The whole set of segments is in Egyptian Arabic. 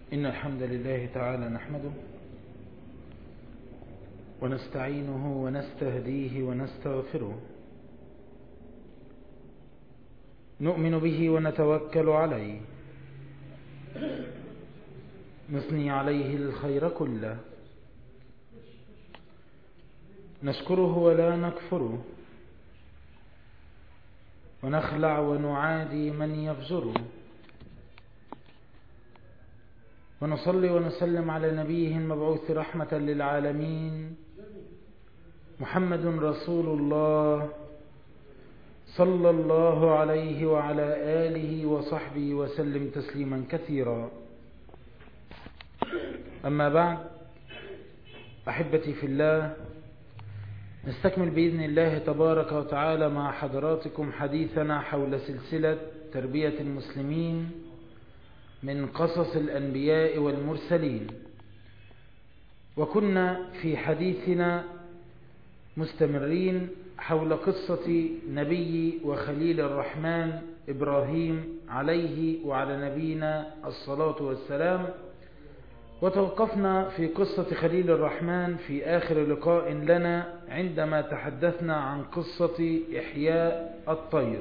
إن الحمد لله تعالى نحمده ونستعينه ونستهديه ونستغفره نؤمن به ونتوكل عليه نثني عليه الخير كله نشكره ولا نكفره ونخلع ونعادي من يفجره ونصلي ونسلم على نبيه المبعوث رحمة للعالمين محمد رسول الله صلى الله عليه وعلى آله وصحبه وسلم تسليما كثيرا أما بعد أحبتي في الله نستكمل بإذن الله تبارك وتعالى مع حضراتكم حديثنا حول سلسلة تربية المسلمين من قصص الأنبياء والمرسلين وكنا في حديثنا مستمرين حول قصة نبي وخليل الرحمن إبراهيم عليه وعلى نبينا الصلاة والسلام وتوقفنا في قصة خليل الرحمن في آخر لقاء لنا عندما تحدثنا عن قصة إحياء الطير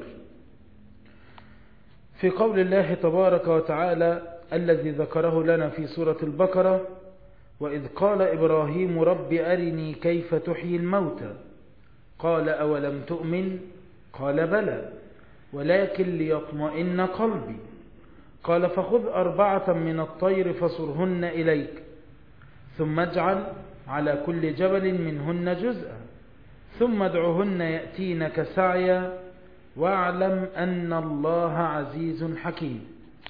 في قول الله تبارك وتعالى الذي ذكره لنا في سورة البقرة وإذ قال إبراهيم رب أرني كيف تحيي الموتى قال أولم تؤمن قال بلى ولكن ليطمئن قلبي قال فخذ أربعة من الطير فصرهن إليك ثم اجعل على كل جبل منهن جزءا ثم ادعهن يأتينك سعيا واعلم أن الله عزيز حكيم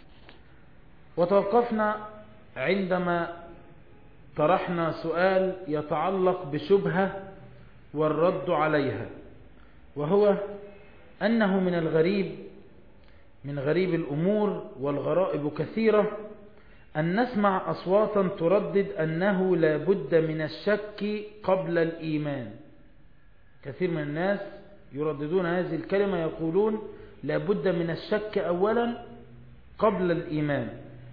وتوقفنا عندما طرحنا سؤال يتعلق بشبهة والرد عليها وهو أنه من الغريب من غريب الأمور والغرائب كثيرة أن نسمع أصواتا تردد أنه لا بد من الشك قبل الإيمان كثير من الناس يرددون هذه الكلمة يقولون لا بد من الشك أولا قبل الإيمان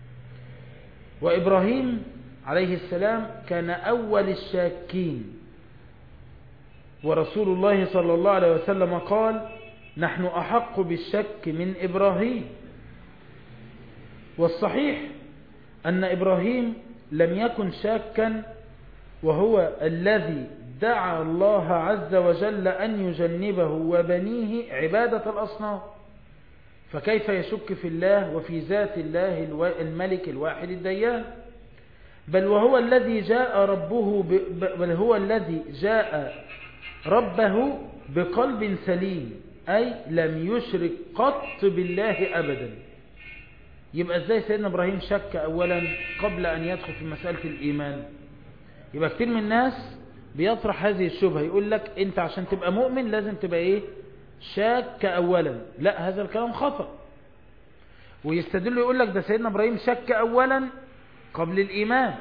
وإبراهيم عليه السلام كان أول الشاكين ورسول الله صلى الله عليه وسلم قال نحن أحق بالشك من إبراهيم والصحيح أن إبراهيم لم يكن شاكا وهو الذي دعا الله عز وجل أن يجنبه وبنيه عبادة الأصنام فكيف يشك في الله وفي ذات الله الملك الواحد الديان بل وهو الذي جاء ربه بل هو الذي جاء ربه بقلب سليم أي لم يشرك قط بالله أبدا يبقى ازاي سيدنا إبراهيم شك أولا قبل أن يدخل في مسألة الإيمان يبقى كتير من الناس بيطرح هذه الشبهة يقول لك انت عشان تبقى مؤمن لازم تبقى ايه شاك أولا لا هذا الكلام خطأ ويستدل يقول لك ده سيدنا إبراهيم شك أولا قبل الإيمان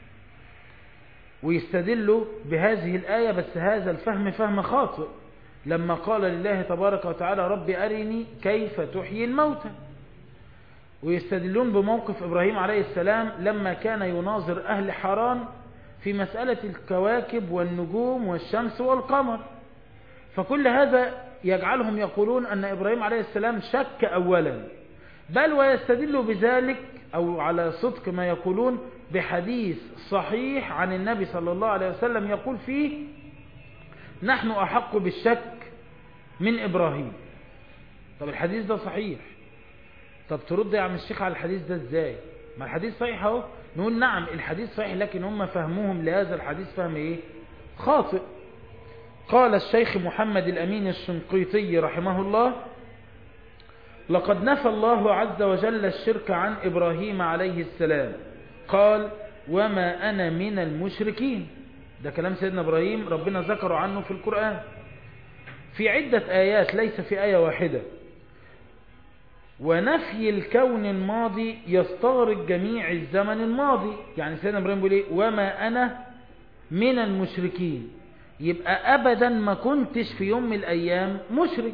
ويستدل بهذه الآية بس هذا الفهم فهم خاطئ لما قال لله تبارك وتعالى رب أرني كيف تحيي الموتى ويستدلون بموقف إبراهيم عليه السلام لما كان يناظر أهل حران في مسألة الكواكب والنجوم والشمس والقمر فكل هذا يجعلهم يقولون أن إبراهيم عليه السلام شك أولا بل ويستدل بذلك أو على صدق ما يقولون بحديث صحيح عن النبي صلى الله عليه وسلم يقول فيه نحن أحق بالشك من إبراهيم طب الحديث ده صحيح طب ترد يا عم الشيخ على الحديث ده ازاي ما الحديث صحيح اهو نقول نعم الحديث صحيح لكن هم فهموهم لهذا الحديث فهم ايه خاطئ قال الشيخ محمد الأمين الشنقيطي رحمه الله لقد نفى الله عز وجل الشرك عن إبراهيم عليه السلام قال وما أنا من المشركين ده كلام سيدنا إبراهيم ربنا ذكر عنه في القرآن في عدة آيات ليس في آية واحدة ونفي الكون الماضي يستغرق جميع الزمن الماضي يعني سيدنا إبراهيم بيقول ايه وما أنا من المشركين يبقى أبدا ما كنتش في يوم من الأيام مشرك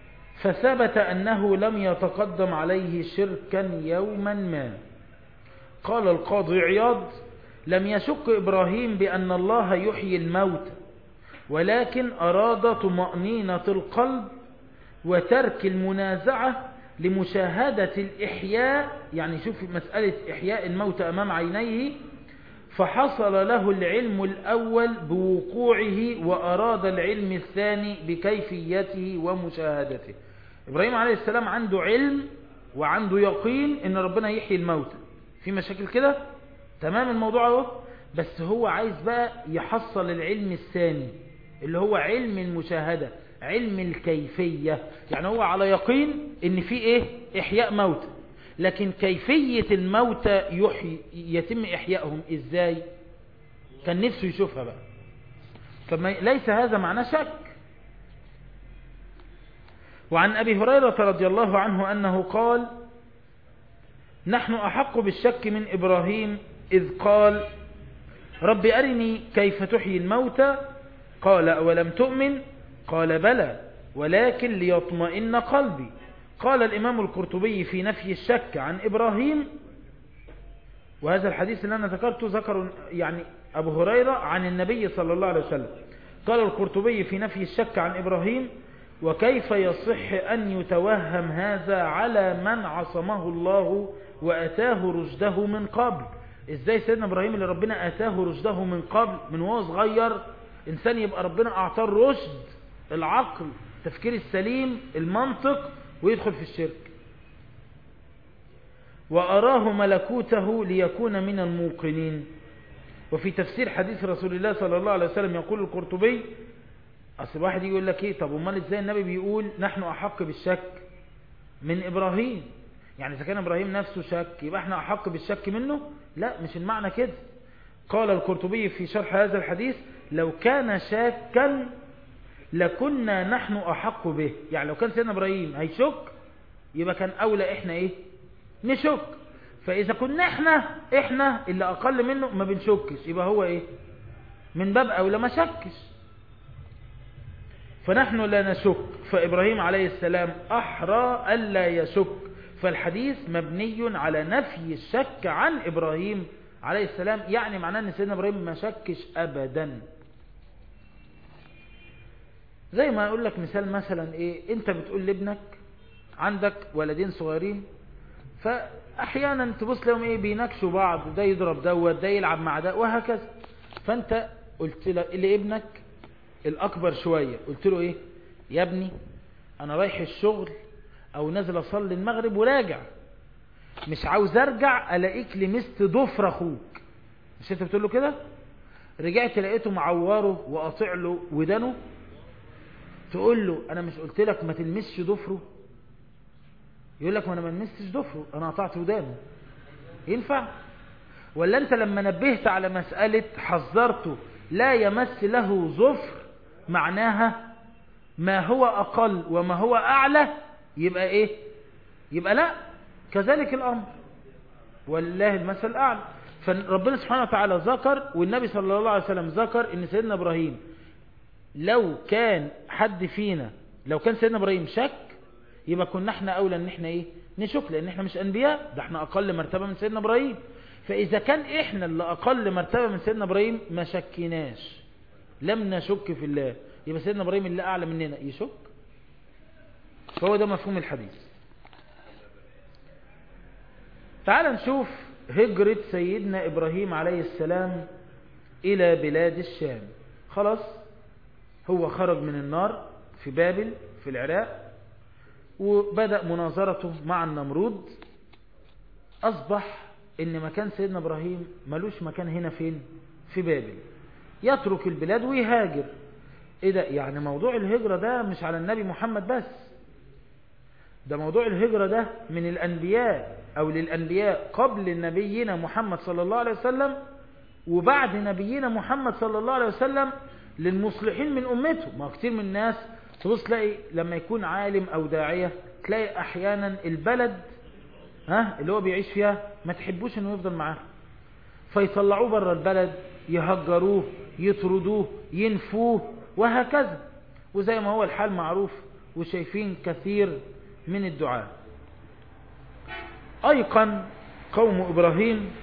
فثبت أنه لم يتقدم عليه شركا يوما ما قال القاضي عياض لم يشك إبراهيم بأن الله يحيي الموت ولكن أراد طمأنينة القلب وترك المنازعة لمشاهدة الإحياء يعني شوف مسألة إحياء الموت أمام عينيه فحصل له العلم الأول بوقوعه وأراد العلم الثاني بكيفيته ومشاهدته إبراهيم عليه السلام عنده علم وعنده يقين إن ربنا يحيي الموت في مشاكل كده تمام الموضوع اهو بس هو عايز بقى يحصل العلم الثاني اللي هو علم المشاهدة علم الكيفية يعني هو على يقين ان في ايه احياء موتى لكن كيفية الموتى يحيي يتم احيائهم ازاي كان نفسه يشوفها بقى فليس هذا معناه شك وعن أبي هريرة رضي الله عنه أنه قال نحن أحق بالشك من إبراهيم إذ قال رب أرني كيف تحيي الموتى قال أولم تؤمن قال بلى ولكن ليطمئن قلبي قال الإمام القرطبي في نفي الشك عن إبراهيم وهذا الحديث اللي أنا ذكرته ذكر يعني أبو هريرة عن النبي صلى الله عليه وسلم قال القرطبي في نفي الشك عن إبراهيم وكيف يصح أن يتوهم هذا على من عصمه الله وأتاه رشده من قبل ازاي سيدنا ابراهيم اللي ربنا اتاه رشده من قبل من وهو صغير انسان يبقى ربنا اعطاه الرشد العقل التفكير السليم المنطق ويدخل في الشرك واراه ملكوته ليكون من الموقنين وفي تفسير حديث رسول الله صلى الله عليه وسلم يقول القرطبي اصل واحد يقول لك ايه طب امال ازاي النبي بيقول نحن احق بالشك من ابراهيم يعني إذا كان إبراهيم نفسه شك يبقى احنا أحق بالشك منه لا مش المعنى كده قال القرطبي في شرح هذا الحديث لو كان شاكا لكنا نحن أحق به يعني لو كان سيدنا إبراهيم هيشك يبقى كان أولى إحنا إيه نشك فإذا كنا إحنا إحنا اللي أقل منه ما بنشكش يبقى هو إيه من باب أولى ما شكش فنحن لا نشك فإبراهيم عليه السلام أحرى ألا يشك فالحديث مبني على نفي الشك عن إبراهيم عليه السلام يعني معناه أن سيدنا إبراهيم ما شكش أبدا زي ما أقول لك مثال مثلا إيه أنت بتقول لابنك عندك ولدين صغيرين فأحيانا تبص لهم إيه بيناكشوا بعض ده يضرب دوت ده يلعب مع ده وهكذا فأنت قلت لابنك الأكبر شوية قلت له إيه يا ابني أنا رايح الشغل او نازل اصلي المغرب وراجع مش عاوز ارجع الاقيك لمست ضفر اخوك مش انت بتقول له كده رجعت لقيته معوره وقاطع له ودانه تقول له انا مش قلت لك ما تلمسش ضفره يقول لك ما انا ما لمستش ضفره انا قطعت ودانه ينفع ولا انت لما نبهت على مسألة حذرته لا يمس له ظفر معناها ما هو اقل وما هو اعلى يبقى ايه يبقى لا كذلك الامر والله المثل الاعلى فربنا سبحانه وتعالى ذكر والنبي صلى الله عليه وسلم ذكر ان سيدنا ابراهيم لو كان حد فينا لو كان سيدنا ابراهيم شك يبقى كنا احنا اولى ان احنا ايه نشك لان احنا مش انبياء ده احنا اقل مرتبة من سيدنا ابراهيم فاذا كان احنا اللي اقل مرتبة من سيدنا ابراهيم ما شكناش لم نشك في الله يبقى سيدنا ابراهيم اللي اعلى مننا يشك فهو ده مفهوم الحديث تعال نشوف هجرة سيدنا إبراهيم عليه السلام إلى بلاد الشام خلاص هو خرج من النار في بابل في العراق وبدأ مناظرته مع النمرود أصبح إن مكان سيدنا إبراهيم ملوش مكان هنا فين في بابل يترك البلاد ويهاجر إيه ده يعني موضوع الهجرة ده مش على النبي محمد بس ده موضوع الهجرة ده من الأنبياء أو للأنبياء قبل نبينا محمد صلى الله عليه وسلم وبعد نبينا محمد صلى الله عليه وسلم للمصلحين من أمته ما كتير من الناس تبص تلاقي لما يكون عالم أو داعية تلاقي أحيانا البلد ها اللي هو بيعيش فيها ما تحبوش انه يفضل معاه فيطلعوه بره البلد يهجروه يطردوه ينفوه وهكذا وزي ما هو الحال معروف وشايفين كثير من الدعاء أيقن قوم إبراهيم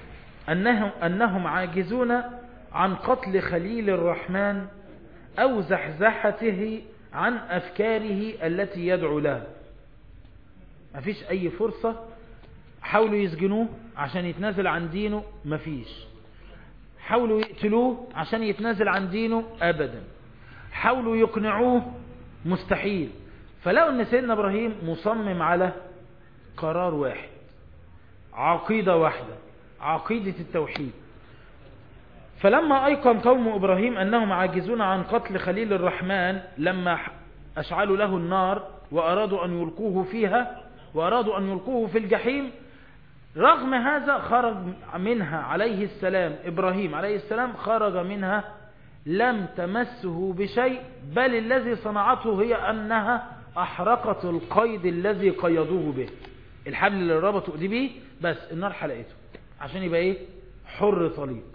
أنهم, أنهم عاجزون عن قتل خليل الرحمن أو زحزحته عن أفكاره التي يدعو لها مفيش أي فرصة حاولوا يسجنوه عشان يتنازل عن دينه مفيش حاولوا يقتلوه عشان يتنازل عن دينه أبدا حاولوا يقنعوه مستحيل فلقوا أن سيدنا إبراهيم مصمم على قرار واحد عقيدة واحدة عقيدة التوحيد فلما أيقن قوم إبراهيم أنهم عاجزون عن قتل خليل الرحمن لما أشعلوا له النار وأرادوا أن يلقوه فيها وأرادوا أن يلقوه في الجحيم رغم هذا خرج منها عليه السلام إبراهيم عليه السلام خرج منها لم تمسه بشيء بل الذي صنعته هي أنها أحرقت القيد الذي قيدوه به الحبل اللي ربطوا دي بيه بس النار حلقته عشان يبقى ايه حر طليق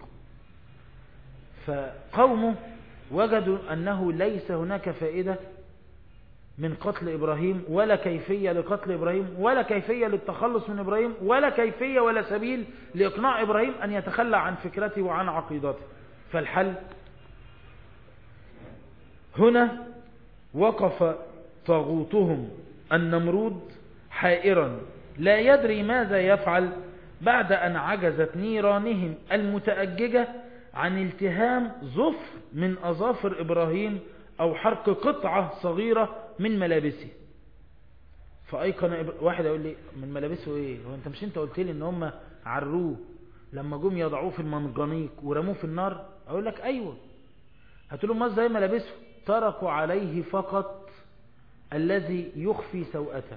فقومه وجدوا أنه ليس هناك فائدة من قتل إبراهيم ولا كيفية لقتل إبراهيم ولا كيفية للتخلص من إبراهيم ولا كيفية ولا سبيل لإقناع إبراهيم أن يتخلى عن فكرته وعن عقيدته فالحل هنا وقف طاغوتهم النمرود حائرا لا يدري ماذا يفعل بعد أن عجزت نيرانهم المتأججة عن التهام ظفر من أظافر إبراهيم أو حرق قطعة صغيرة من ملابسه فأيقن إبر... واحد يقول لي من ملابسه إيه هو أنت مش أنت قلت لي إن هم عروه لما جم يضعوه في المنجنيق ورموه في النار أقول لك أيوة هتقول لهم ما زي ملابسه تركوا عليه فقط الذي يخفي سوءته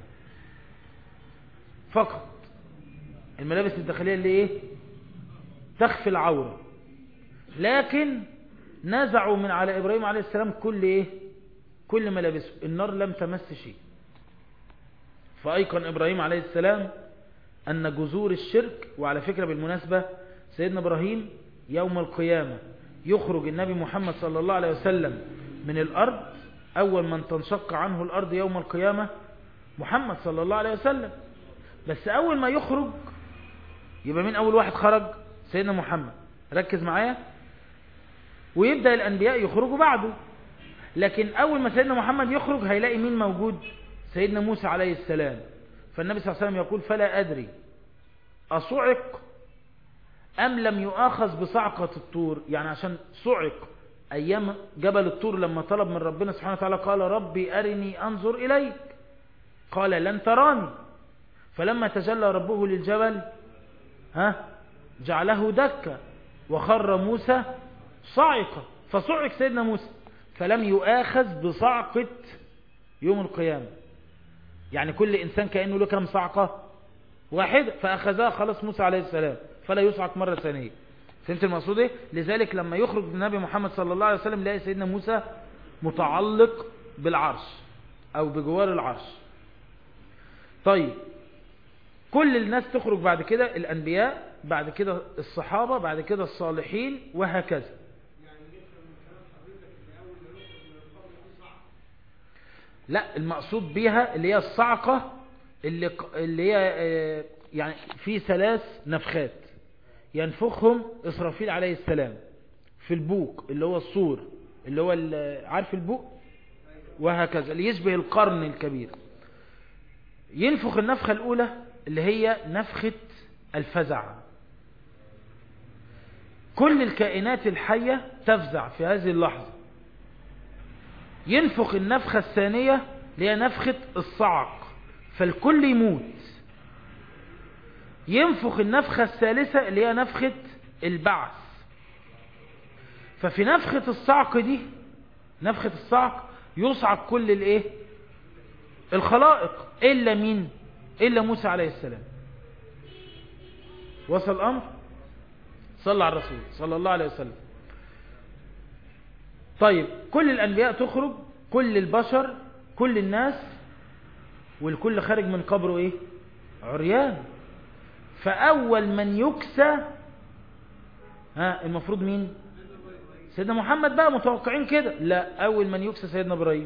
فقط الملابس الداخلية اللي ايه تخفي العورة لكن نزعوا من على إبراهيم عليه السلام كل ايه كل ملابسه النار لم تمس شيء فأيقن إبراهيم عليه السلام أن جذور الشرك وعلى فكرة بالمناسبة سيدنا إبراهيم يوم القيامة يخرج النبي محمد صلى الله عليه وسلم من الأرض أول من تنشق عنه الأرض يوم القيامة محمد صلى الله عليه وسلم بس أول ما يخرج يبقى مين أول واحد خرج سيدنا محمد ركز معايا ويبدأ الأنبياء يخرجوا بعده لكن أول ما سيدنا محمد يخرج هيلاقي مين موجود سيدنا موسى عليه السلام فالنبي صلى الله عليه وسلم يقول فلا أدري أصعق أم لم يؤاخذ بصعقة الطور يعني عشان صعق أيام جبل الطور لما طلب من ربنا سبحانه وتعالى قال ربي أرني أنظر إليك قال لن تراني فلما تجلى ربه للجبل ها جعله دكا وخر موسى صعقة فصعق سيدنا موسى فلم يؤاخذ بصعقة يوم القيامة يعني كل إنسان كأنه له كم صعقة واحد فأخذها خلاص موسى عليه السلام فلا يصعق مرة ثانية فهمت المقصود ايه لذلك لما يخرج النبي محمد صلى الله عليه وسلم لاقي سيدنا موسى متعلق بالعرش او بجوار العرش طيب كل الناس تخرج بعد كده الانبياء بعد كده الصحابة بعد كده الصالحين وهكذا لا المقصود بيها اللي هي الصعقة اللي, اللي هي يعني في ثلاث نفخات ينفخهم إسرافيل عليه السلام في البوق اللي هو الصور اللي هو عارف البوق وهكذا اللي يشبه القرن الكبير ينفخ النفخة الأولى اللي هي نفخة الفزع كل الكائنات الحية تفزع في هذه اللحظة ينفخ النفخة الثانية اللي هي نفخة الصعق فالكل يموت ينفخ النفخة الثالثة اللي هي نفخة البعث ففي نفخة الصعق دي نفخة الصعق يصعق كل الايه الخلائق الا مين الا موسى عليه السلام وصل الامر صلى على الرسول صلى الله عليه وسلم طيب كل الانبياء تخرج كل البشر كل الناس والكل خارج من قبره ايه عريان فأول من يكسى ها المفروض مين سيدنا محمد بقى متوقعين كده لا أول من يكسى سيدنا إبراهيم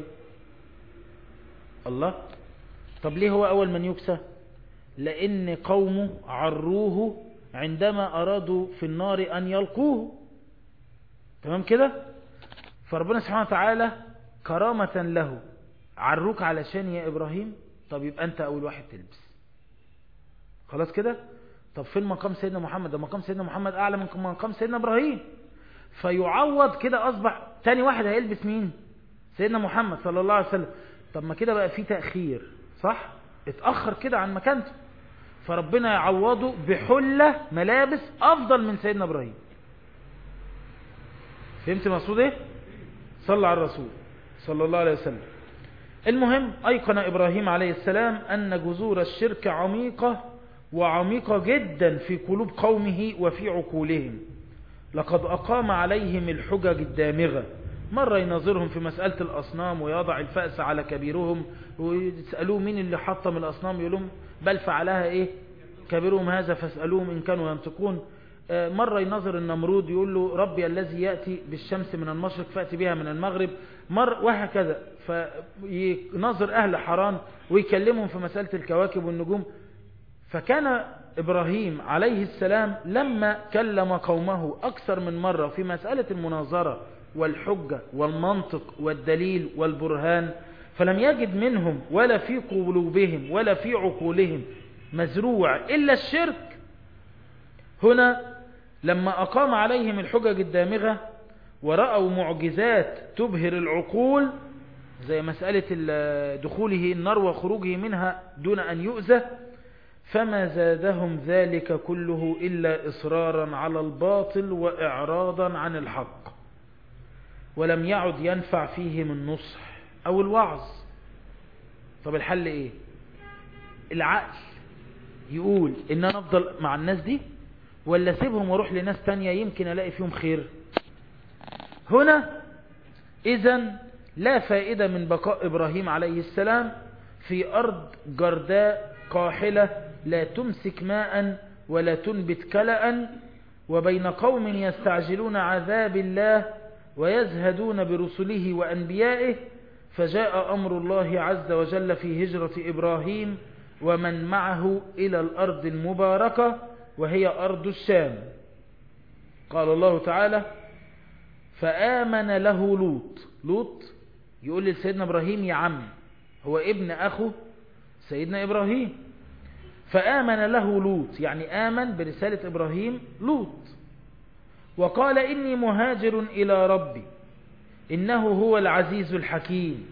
الله طب ليه هو أول من يكسى لأن قومه عروه عندما أرادوا في النار أن يلقوه تمام كده فربنا سبحانه وتعالى كرامة له عروك علشان يا إبراهيم طب يبقى أنت أول واحد تلبس خلاص كده طب فين مقام سيدنا محمد ده مقام سيدنا محمد أعلى من مقام سيدنا إبراهيم فيعوض كده أصبح تاني واحد هيلبس مين سيدنا محمد صلى الله عليه وسلم طب ما كده بقى في تأخير صح اتأخر كده عن مكانته فربنا يعوضه بحلة ملابس أفضل من سيدنا إبراهيم فهمت مقصود ايه صلى على الرسول صلى الله عليه وسلم المهم أيقن إبراهيم عليه السلام أن جذور الشرك عميقة وعميقة جدا في قلوب قومه وفي عقولهم لقد أقام عليهم الحجج الدامغة مرة ينظرهم في مسألة الأصنام ويضع الفأس على كبيرهم ويسألوه مين اللي حطم الأصنام يقول لهم بل فعلها إيه كبيرهم هذا فاسألوهم إن كانوا ينطقون مرة ينظر النمرود يقول له ربي الذي يأتي بالشمس من المشرق فأتي بها من المغرب مر وهكذا فينظر أهل حران ويكلمهم في مسألة الكواكب والنجوم فكان إبراهيم عليه السلام لما كلم قومه أكثر من مرة في مسألة المناظرة والحجة والمنطق والدليل والبرهان فلم يجد منهم ولا في قلوبهم ولا في عقولهم مزروع إلا الشرك هنا لما أقام عليهم الحجج الدامغة ورأوا معجزات تبهر العقول زي مسألة دخوله النار وخروجه منها دون أن يؤذى فما زادهم ذلك كله إلا إصرارا على الباطل وإعراضا عن الحق ولم يعد ينفع فيهم النصح أو الوعظ طب الحل إيه العقل يقول إن أنا أفضل مع الناس دي ولا سيبهم واروح لناس تانية يمكن ألاقي فيهم خير هنا إذا لا فائدة من بقاء إبراهيم عليه السلام في أرض جرداء قاحلة لا تمسك ماء ولا تنبت كلأ وبين قوم يستعجلون عذاب الله ويزهدون برسله وأنبيائه فجاء أمر الله عز وجل في هجرة إبراهيم ومن معه إلى الأرض المباركة وهي أرض الشام قال الله تعالى فآمن له لوط لوط يقول لسيدنا إبراهيم يا عم هو ابن أخو سيدنا إبراهيم فآمن له لوط يعني آمن برسالة إبراهيم لوط وقال إني مهاجر إلى ربي إنه هو العزيز الحكيم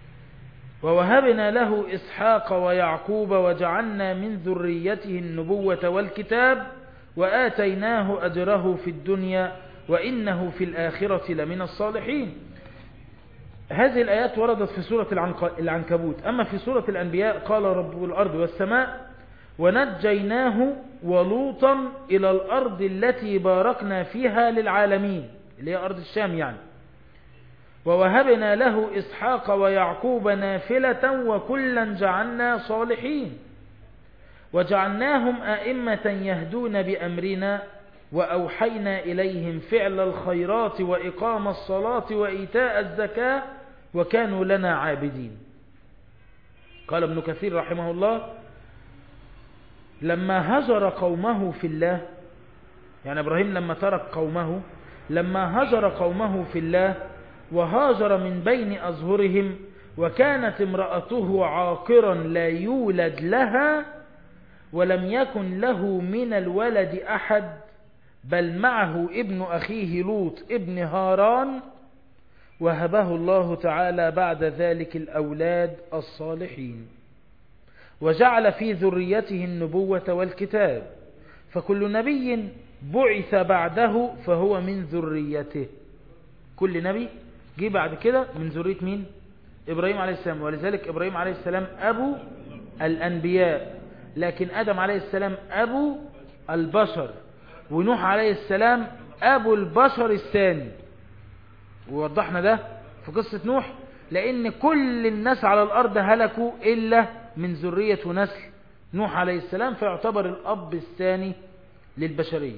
ووهبنا له إسحاق ويعقوب وجعلنا من ذريته النبوة والكتاب وآتيناه أجره في الدنيا وإنه في الآخرة لمن الصالحين هذه الآيات وردت في سورة العنكبوت أما في سورة الأنبياء قال رب الأرض والسماء ونجيناه ولوطا إلى الأرض التي باركنا فيها للعالمين اللي هي أرض الشام يعني ووهبنا له إسحاق ويعقوب نافلة وكلا جعلنا صالحين وجعلناهم أئمة يهدون بأمرنا وأوحينا إليهم فعل الخيرات وإقام الصلاة وإيتاء الزكاة وكانوا لنا عابدين قال ابن كثير رحمه الله لما هجر قومه في الله يعني إبراهيم لما ترك قومه لما هجر قومه في الله وهاجر من بين أظهرهم وكانت امرأته عاقرا لا يولد لها ولم يكن له من الولد أحد بل معه ابن أخيه لوط ابن هاران وهبه الله تعالى بعد ذلك الأولاد الصالحين وجعل في ذريته النبوة والكتاب فكل نبي بعث بعده فهو من ذريته كل نبي جه بعد كده من ذرية مين إبراهيم عليه السلام ولذلك إبراهيم عليه السلام أبو الأنبياء لكن آدم عليه السلام أبو البشر ونوح عليه السلام أبو البشر الثاني ووضحنا ده في قصة نوح لأن كل الناس على الأرض هلكوا إلا من ذرية ونسل نوح عليه السلام فيعتبر الأب الثاني للبشرية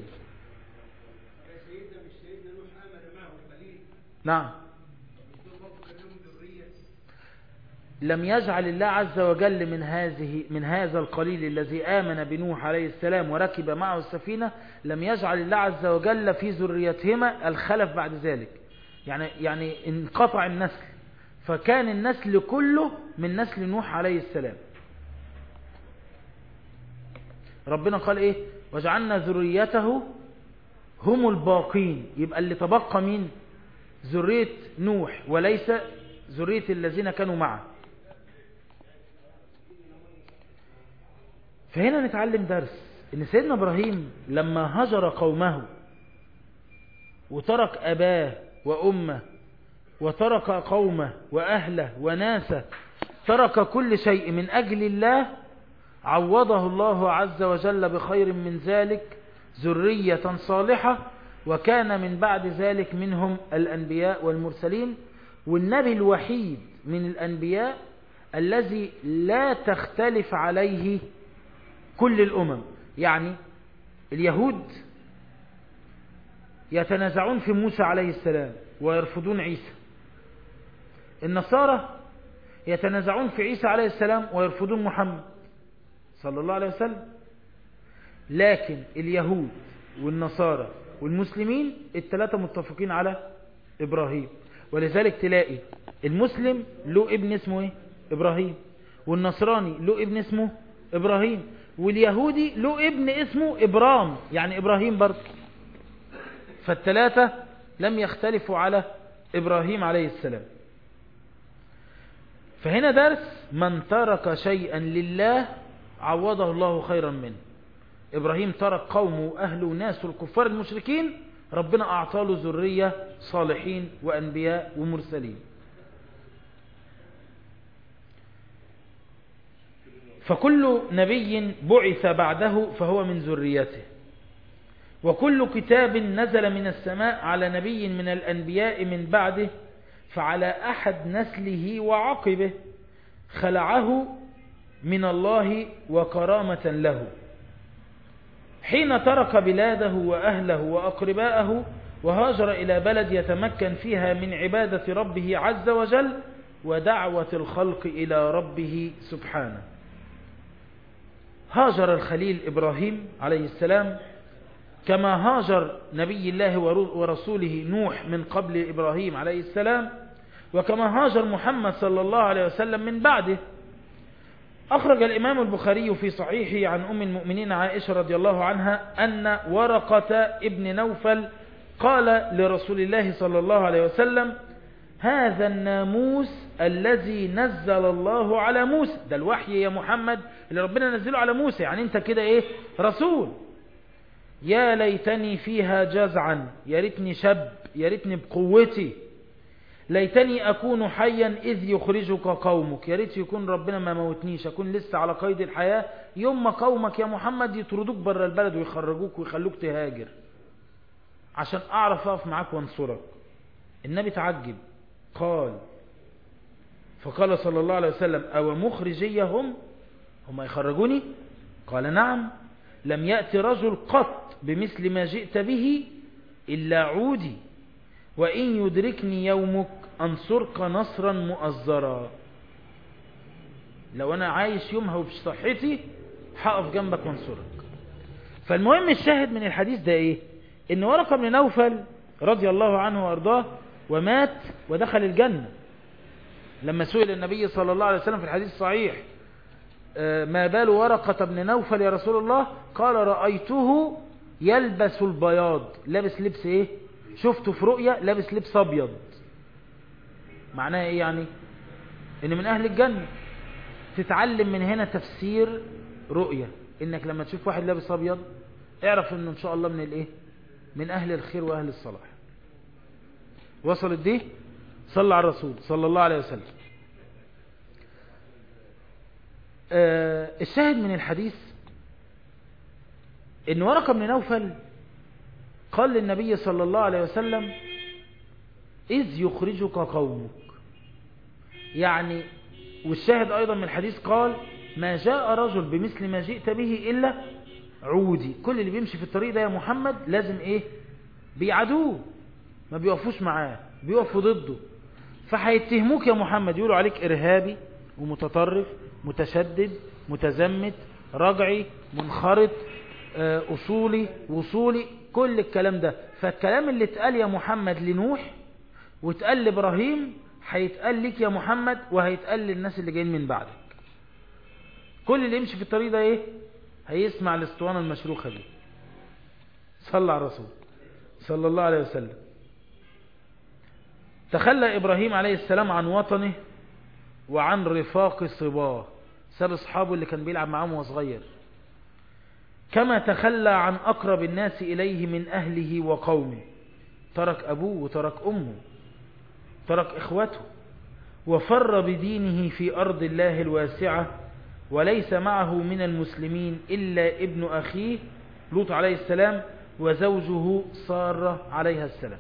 نعم لم يجعل الله عز وجل من هذه من هذا القليل الذي آمن بنوح عليه السلام وركب معه السفينة لم يجعل الله عز وجل في ذريتهما الخلف بعد ذلك يعني يعني انقطع النسل فكان النسل كله من نسل نوح عليه السلام ربنا قال ايه وجعلنا ذريته هم الباقين يبقى اللي تبقى مين ذرية نوح وليس ذرية الذين كانوا معه فهنا نتعلم درس ان سيدنا ابراهيم لما هجر قومه وترك اباه وامه وترك قومه واهله وناسه ترك كل شيء من اجل الله عوضه الله عز وجل بخير من ذلك ذرية صالحة وكان من بعد ذلك منهم الأنبياء والمرسلين والنبي الوحيد من الأنبياء الذي لا تختلف عليه كل الأمم يعني اليهود يتنازعون في موسى عليه السلام ويرفضون عيسى النصارى يتنازعون في عيسى عليه السلام ويرفضون محمد صلى الله عليه وسلم لكن اليهود والنصارى والمسلمين الثلاثة متفقين على إبراهيم ولذلك تلاقي المسلم له ابن اسمه ايه إبراهيم والنصراني له ابن اسمه إبراهيم واليهودي له ابن اسمه إبرام يعني إبراهيم برضه فالثلاثة لم يختلفوا على إبراهيم عليه السلام فهنا درس من ترك شيئا لله عوضه الله خيرا منه إبراهيم ترك قومه وأهله وناسه الكفار المشركين ربنا أعطى له ذرية صالحين وأنبياء ومرسلين فكل نبي بعث بعده فهو من ذريته وكل كتاب نزل من السماء على نبي من الأنبياء من بعده فعلى أحد نسله وعقبه خلعه من الله وكرامة له حين ترك بلاده وأهله وأقرباءه وهاجر إلى بلد يتمكن فيها من عبادة ربه عز وجل ودعوة الخلق إلى ربه سبحانه هاجر الخليل إبراهيم عليه السلام كما هاجر نبي الله ورسوله نوح من قبل إبراهيم عليه السلام وكما هاجر محمد صلى الله عليه وسلم من بعده أخرج الإمام البخاري في صحيحه عن أم المؤمنين عائشة رضي الله عنها أن ورقة ابن نوفل قال لرسول الله صلى الله عليه وسلم هذا الناموس الذي نزل الله على موسى ده الوحي يا محمد اللي ربنا نزله على موسى يعني انت كده ايه رسول يا ليتني فيها جزعا يا ريتني شاب يا ريتني بقوتي ليتني أكون حيا إذ يخرجك قومك يا ريت يكون ربنا ما موتنيش أكون لسه على قيد الحياة يوم ما قومك يا محمد يطردوك بره البلد ويخرجوك ويخلوك تهاجر عشان أعرف أقف معاك وانصرك النبي تعجب قال فقال صلى الله عليه وسلم أو مخرجي هم هم يخرجوني قال نعم لم يأتي رجل قط بمثل ما جئت به إلا عودي وإن يدركني يومك أنصرك نصرا مؤزرا لو أنا عايش يومها وبصحتي هقف جنبك وانصرك فالمهم الشاهد من الحديث ده إيه إن ورقة بن نوفل رضي الله عنه وأرضاه ومات ودخل الجنة لما سئل النبي صلى الله عليه وسلم في الحديث الصحيح ما بال ورقة بن نوفل يا رسول الله قال رأيته يلبس البياض لابس لبس ايه شفته في رؤية لابس لبس ابيض معناه ايه يعني ان من اهل الجنة تتعلم من هنا تفسير رؤية انك لما تشوف واحد لابس ابيض اعرف انه ان شاء الله من الايه من اهل الخير واهل الصلاح وصلت دي صلى على الرسول صلى الله عليه وسلم آه الشاهد من الحديث ان ورقة بن نوفل قال للنبي صلى الله عليه وسلم إذ يخرجك قومك يعني والشاهد أيضا من الحديث قال ما جاء رجل بمثل ما جئت به إلا عودي كل اللي بيمشي في الطريق ده يا محمد لازم إيه بيعدوه ما بيوقفوش معاه بيوقفوا ضده فهيتهموك يا محمد يقولوا عليك إرهابي ومتطرف متشدد متزمت رجعي منخرط أصولي وصولي كل الكلام ده فالكلام اللي اتقال يا محمد لنوح واتقال لإبراهيم هيتقال لك يا محمد وهيتقال للناس اللي جايين من بعدك كل اللي يمشي في الطريق ده ايه هيسمع الاسطوانة المشروخة دي صلى على الرسول صلى الله عليه وسلم تخلى إبراهيم عليه السلام عن وطنه وعن رفاق صباه ساب أصحابه اللي كان بيلعب معاهم وهو صغير كما تخلى عن أقرب الناس إليه من أهله وقومه ترك أبوه وترك أمه ترك إخوته وفر بدينه في أرض الله الواسعة وليس معه من المسلمين إلا ابن أخيه لوط عليه السلام وزوجه سارة عليها السلام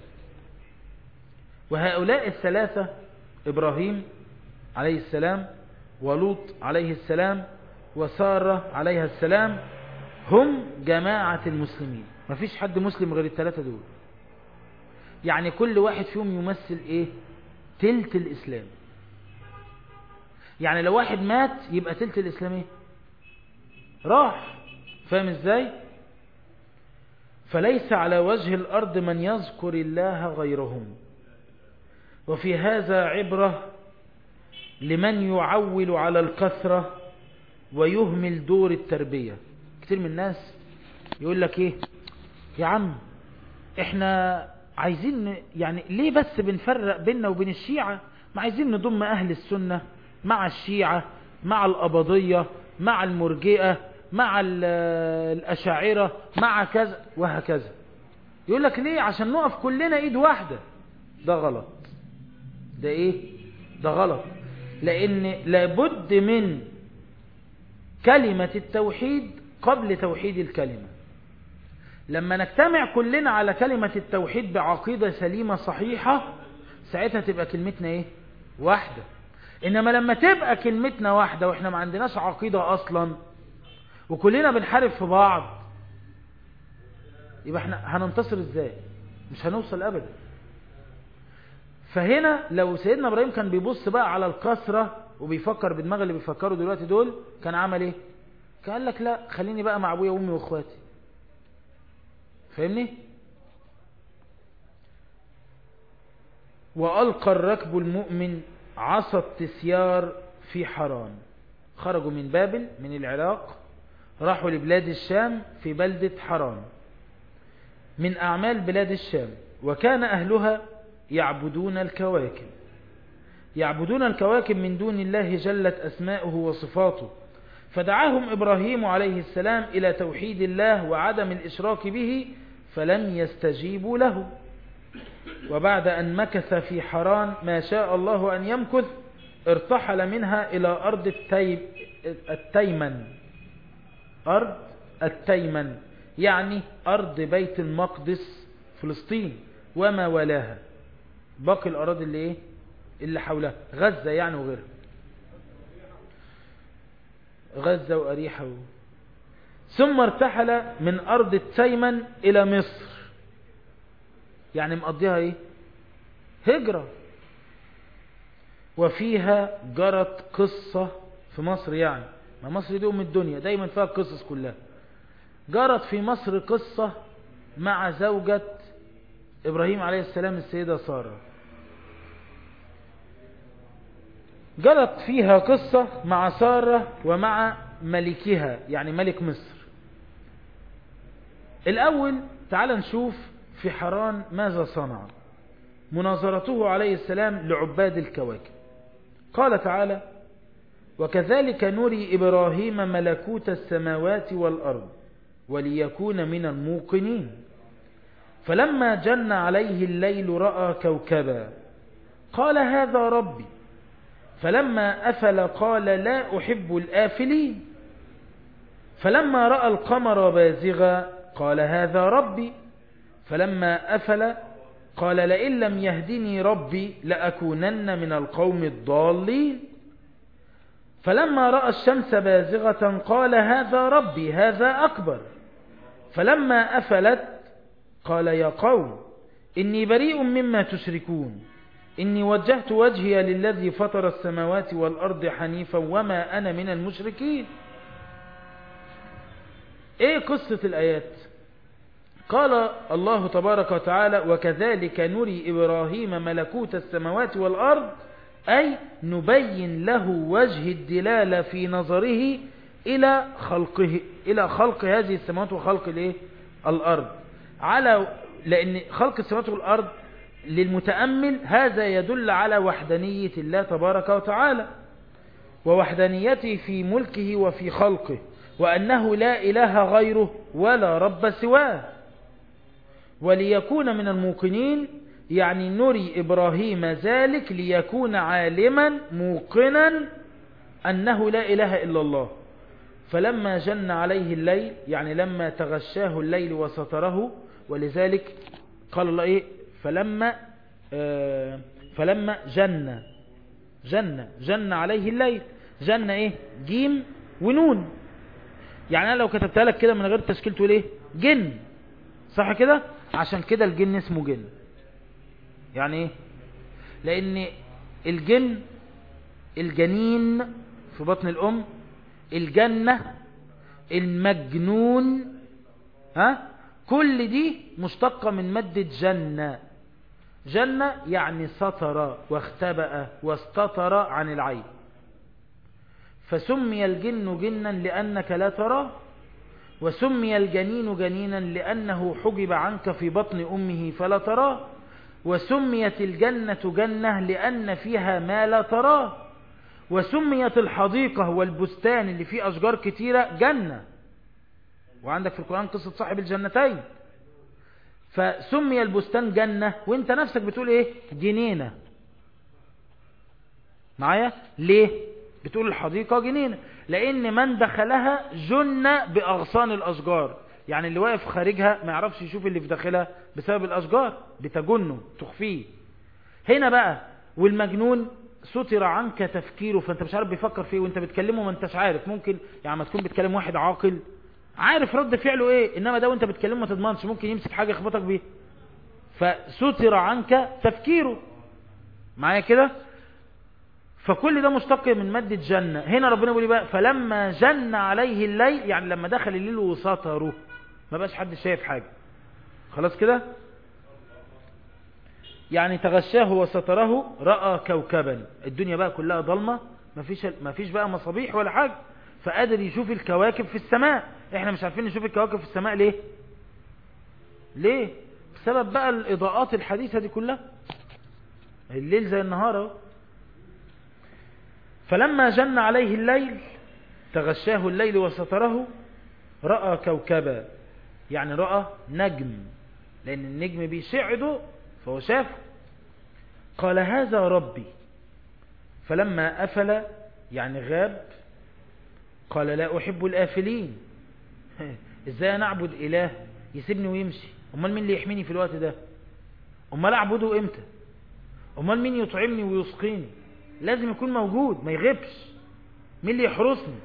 وهؤلاء الثلاثة إبراهيم عليه السلام ولوط عليه السلام وسارة عليها السلام هم جماعة المسلمين ما فيش حد مسلم غير الثلاثة دول يعني كل واحد فيهم يمثل ايه تلت الاسلام يعني لو واحد مات يبقى تلت الاسلام ايه راح فاهم ازاي فليس على وجه الارض من يذكر الله غيرهم وفي هذا عبرة لمن يعول على الكثرة ويهمل دور التربية كتير من الناس يقول لك ايه يا عم احنا عايزين يعني ليه بس بنفرق بيننا وبين الشيعة ما عايزين نضم اهل السنة مع الشيعة مع القبضية مع المرجئة مع الاشاعرة مع كذا وهكذا يقول لك ليه عشان نقف كلنا ايد واحدة ده غلط ده ايه ده غلط لان لابد من كلمة التوحيد قبل توحيد الكلمة لما نجتمع كلنا على كلمة التوحيد بعقيدة سليمة صحيحة ساعتها تبقى كلمتنا ايه واحدة انما لما تبقى كلمتنا واحدة واحنا ما عندناش عقيدة اصلا وكلنا بنحارب في بعض يبقى احنا هننتصر ازاي مش هنوصل ابدا فهنا لو سيدنا ابراهيم كان بيبص بقى على الكسرة وبيفكر بدماغ اللي بيفكروا دلوقتي دول كان عمل ايه كان قال لك لا خليني بقى مع ابويا وامي واخواتي فاهمني وألقى الركب المؤمن عصا التسيار في حران خرجوا من بابل من العراق راحوا لبلاد الشام في بلدة حران من أعمال بلاد الشام وكان أهلها يعبدون الكواكب يعبدون الكواكب من دون الله جلت أسماؤه وصفاته فدعاهم إبراهيم عليه السلام إلى توحيد الله وعدم الإشراك به فلم يستجيبوا له وبعد أن مكث في حران ما شاء الله أن يمكث ارتحل منها إلى أرض التيب التيمن أرض التيمن يعني أرض بيت المقدس فلسطين وما ولاها باقي الأراضي اللي إيه اللي حولها غزة يعني وغيرها غزة وأريحة و... ثم ارتحل من أرض التيمن إلى مصر يعني مقضيها إيه هجرة وفيها جرت قصة في مصر يعني ما مصر دي أم الدنيا دايما فيها القصص كلها جرت في مصر قصة مع زوجة إبراهيم عليه السلام السيدة سارة جرت فيها قصة مع سارة ومع ملكها يعني ملك مصر الأول تعال نشوف في حران ماذا صنع مناظرته عليه السلام لعباد الكواكب قال تعالى وكذلك نري إبراهيم ملكوت السماوات والأرض وليكون من الموقنين فلما جن عليه الليل رأى كوكبا قال هذا ربي فلما أفل قال لا أحب الآفلين فلما رأى القمر بازغا قال هذا ربي فلما أفل قال لئن لم يهدني ربي لأكونن من القوم الضالين فلما رأى الشمس بازغة قال هذا ربي هذا أكبر فلما أفلت قال يا قوم إني بريء مما تشركون إني وجهت وجهي للذي فطر السماوات والأرض حنيفا وما أنا من المشركين إيه قصة الآيات قال الله تبارك وتعالى وكذلك نري إبراهيم ملكوت السماوات والأرض أي نبين له وجه الدلالة في نظره إلى خلقه إلى خلق هذه السماوات وخلق الإيه؟ الأرض على لأن خلق السماوات والأرض للمتأمل هذا يدل على وحدانية الله تبارك وتعالى ووحدانيته في ملكه وفي خلقه وأنه لا إله غيره ولا رب سواه وليكون من الموقنين يعني نري إبراهيم ذلك ليكون عالما موقنا أنه لا إله إلا الله فلما جن عليه الليل يعني لما تغشاه الليل وستره ولذلك قال الله إيه فلما آه فلما جن جن جن عليه الليل جن إيه جيم ونون يعني أنا لو كتبتها لك كده من غير تشكيل تقول إيه جن صح كده عشان كده الجن اسمه جن يعني ايه لان الجن الجنين في بطن الام الجنة المجنون ها كل دي مشتقة من مادة جنة جنة يعني سطر واختبأ واستطر عن العين فسمي الجن جنا لأنك لا تراه وسمي الجنين جنينا لأنه حجب عنك في بطن أمه فلا تراه وسميت الجنة جنة لأن فيها ما لا تراه وسميت الحديقة والبستان اللي فيه أشجار كتيرة جنة وعندك في القرآن قصة صاحب الجنتين فسمي البستان جنة وانت نفسك بتقول ايه جنينة معايا ليه بتقول الحديقة جنينة لان من دخلها جن باغصان الاشجار يعني اللي واقف خارجها ما يعرفش يشوف اللي في داخلها بسبب الاشجار بتجنه تخفيه هنا بقى والمجنون ستر عنك تفكيره فانت مش عارف بيفكر فيه وانت بتكلمه ما انتش عارف ممكن يعني ما تكون بتكلم واحد عاقل عارف رد فعله ايه انما ده وانت بتكلمه ما تضمنش ممكن يمسك حاجة يخبطك بيها فستر عنك تفكيره معايا كده فكل ده مشتق من مادة جنة هنا ربنا بيقول بقى فلما جن عليه الليل يعني لما دخل الليل وسطره ما بقاش حد شايف حاجة خلاص كده يعني تغشاه وستره رأى كوكبا الدنيا بقى كلها ضلمة مفيش, مفيش بقى مصابيح ولا حاجة فقادر يشوف الكواكب في السماء احنا مش عارفين نشوف الكواكب في السماء ليه ليه بسبب بقى الإضاءات الحديثة دي كلها الليل زي النهار اهو فلما جن عليه الليل تغشاه الليل وستره رأى كوكبا يعني رأى نجم لأن النجم بيشعده فهو شاف قال هذا ربي فلما أفل يعني غاب قال لا أحب الآفلين إزاي نعبد إله يسيبني ويمشي أمال مين اللي يحميني في الوقت ده أمال أعبده إمتى أمال مين يطعمني ويسقيني لازم يكون موجود ما يغيبش مين اللي يحرسني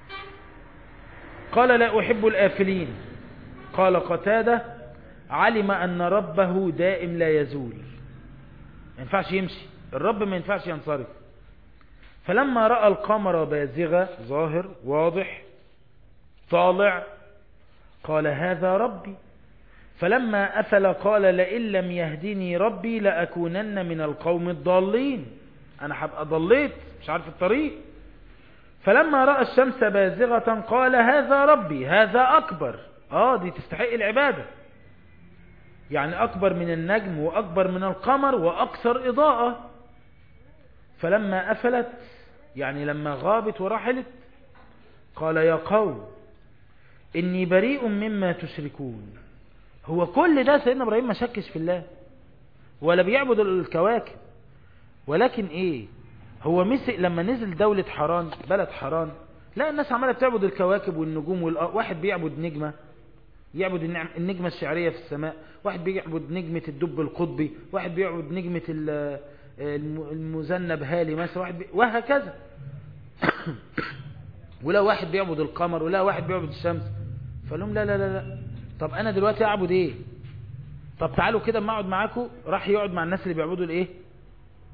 قال لا أحب الآفلين قال قتادة علم أن ربه دائم لا يزول ما ينفعش يمشي الرب ما ينفعش ينصرف فلما رأى القمر بازغة ظاهر واضح طالع قال هذا ربي فلما أفل قال لئن لم يهدني ربي لأكونن من القوم الضالين أنا هبقى ضليت مش عارف الطريق فلما رأى الشمس بازغة قال هذا ربي هذا أكبر آه دي تستحق العبادة يعني أكبر من النجم وأكبر من القمر وأكثر إضاءة فلما أفلت يعني لما غابت ورحلت قال يا قوم إني بريء مما تشركون هو كل ده سيدنا إبراهيم ما شكش في الله ولا بيعبد الكواكب ولكن إيه هو مسك لما نزل دولة حران بلد حران لا الناس عمالة بتعبد الكواكب والنجوم والأرض واحد بيعبد نجمة يعبد النجمة الشعرية في السماء واحد بيعبد نجمة الدب القطبي واحد بيعبد نجمة المذنب هالي مثلا واحد بي... وهكذا ولا واحد بيعبد القمر ولا واحد بيعبد الشمس فلهم لا لا لا لا طب انا دلوقتي اعبد ايه طب تعالوا كده اما اقعد معاكم راح يقعد مع الناس اللي بيعبدوا الايه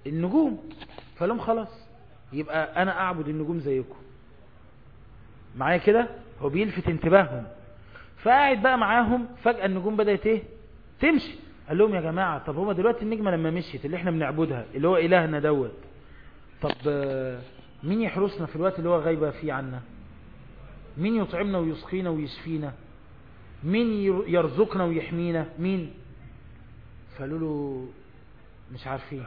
النجوم فقال لهم خلاص يبقى انا اعبد النجوم زيكم معايا كده هو بيلفت انتباههم فقاعد بقى معاهم فجأة النجوم بدأت ايه تمشي قال لهم يا جماعة طب هما دلوقتي النجمة لما مشيت اللي احنا بنعبدها اللي هو إلهنا دوت طب آه، مين يحرسنا في الوقت اللي هو غايبة فيه عنا مين يطعمنا ويسقينا ويشفينا مين ير- يرزقنا ويحمينا مين فقالوا له مش عارفين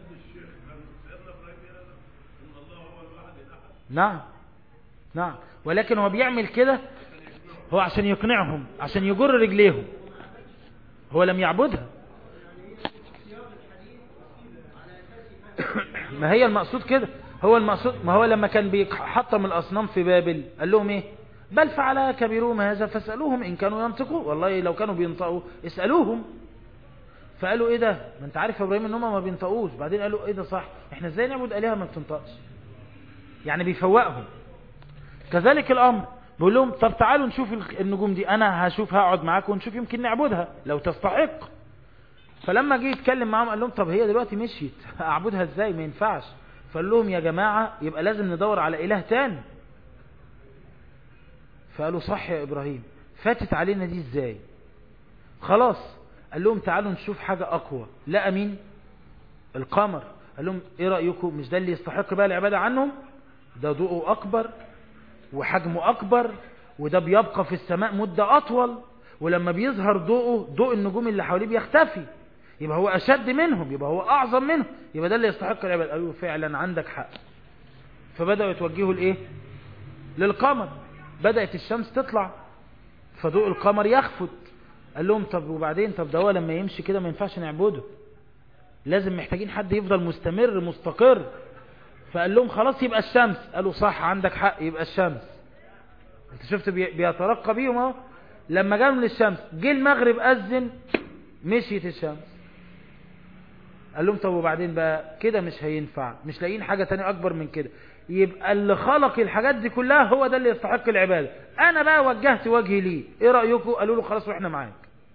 نعم نعم ولكن هو بيعمل كده هو عشان يقنعهم عشان يجر رجليهم هو لم يعبدها ما هي المقصود كده هو المقصود ما هو لما كان بيحطم الأصنام في بابل قال لهم ايه بل فعلها كبيرهم هذا فاسألوهم إن كانوا ينطقوا والله لو كانوا بينطقوا اسألوهم فقالوا ايه ده ما انت عارف يا ابراهيم ان هم ما بينطقوش بعدين قالوا ايه ده صح احنا ازاي نعبد آلهة ما بتنطقش يعني بيفوقهم كذلك الأمر بيقول لهم طب تعالوا نشوف النجوم دي أنا هشوف هقعد معاكم ونشوف يمكن نعبدها لو تستحق فلما جه يتكلم معاهم قال لهم طب هي دلوقتي مشيت أعبدها إزاي ما ينفعش فقال لهم يا جماعة يبقى لازم ندور على إله تاني فقالوا صح يا إبراهيم فاتت علينا دي إزاي خلاص قال لهم تعالوا نشوف حاجة أقوى لقى مين القمر قال لهم إيه رأيكم مش ده اللي يستحق بقى العبادة عنهم ده ضوءه أكبر وحجمه أكبر وده بيبقى في السماء مدة أطول ولما بيظهر ضوءه ضوء النجوم اللي حواليه بيختفي يبقى هو أشد منهم يبقى هو أعظم منهم يبقى ده اللي يستحق العبادة قالوا فعلا عندك حق فبدأوا يتوجهوا لإيه للقمر بدأت الشمس تطلع فضوء القمر يخفت قال لهم طب وبعدين طب ده هو لما يمشي كده ما ينفعش نعبده لازم محتاجين حد يفضل مستمر مستقر فقال لهم خلاص يبقى الشمس قالوا صح عندك حق يبقى الشمس انت شفت بي- بيترقى بيهم اهو لما جالوا للشمس جه المغرب أذن مشيت الشمس قال لهم طب وبعدين بقى كده مش هينفع مش لاقيين حاجة تانية أكبر من كده يبقى اللي خلق الحاجات دي كلها هو ده اللي يستحق العبادة أنا بقى وجهت وجهي ليه إيه رأيكم قالوا له خلاص وإحنا معاك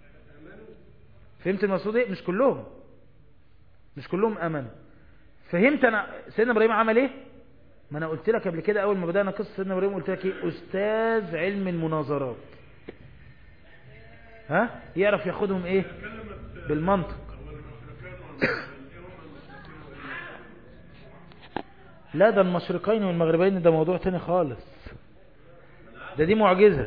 فهمت المقصود إيه مش كلهم مش كلهم أمنوا فهمت أنا سيدنا إبراهيم عمل إيه ما أنا قلت لك قبل كده أول ما بدأنا قصة سيدنا إبراهيم قلت لك إيه أستاذ علم المناظرات ها يعرف ياخدهم إيه بالمنطق لا ده المشرقين والمغربين ده موضوع تاني خالص ده دي معجزة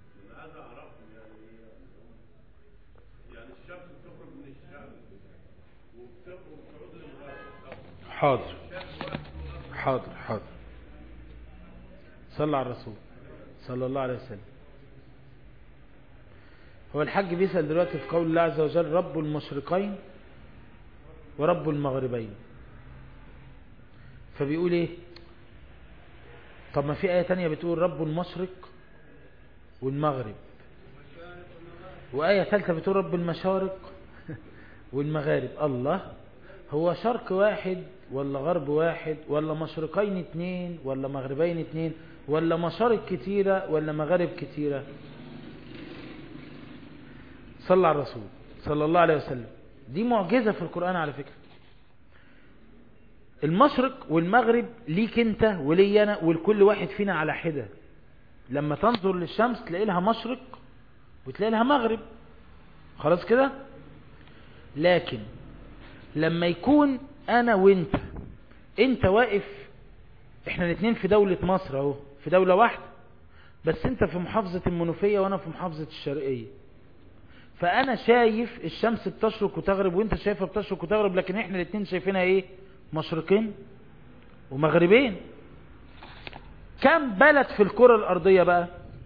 حاضر حاضر حاضر صلى على الرسول صلى الله عليه وسلم هو الحاج بيسأل دلوقتي في قول الله عز وجل رب المشرقين ورب المغربين فبيقول ايه طب ما في آية تانية بتقول رب المشرق والمغرب وآية ثالثة بتقول رب المشارق والمغارب الله هو شرق واحد ولا غرب واحد ولا مشرقين اتنين ولا مغربين اتنين ولا مشارق كتيرة ولا مغارب كتيرة صلى على الرسول صلى الله عليه وسلم دي معجزة في القرآن على فكرة المشرق والمغرب ليك انت ولي انا ولكل واحد فينا على حدة لما تنظر للشمس تلاقي لها مشرق وتلاقي لها مغرب خلاص كده لكن لما يكون انا وانت انت واقف احنا الاثنين في دولة مصر اهو في دولة واحدة بس انت في محافظة المنوفية وانا في محافظة الشرقية فانا شايف الشمس بتشرق وتغرب وانت شايفها بتشرق وتغرب لكن احنا الاثنين شايفينها ايه مشرقين ومغربين كم بلد في الكرة الارضية بقى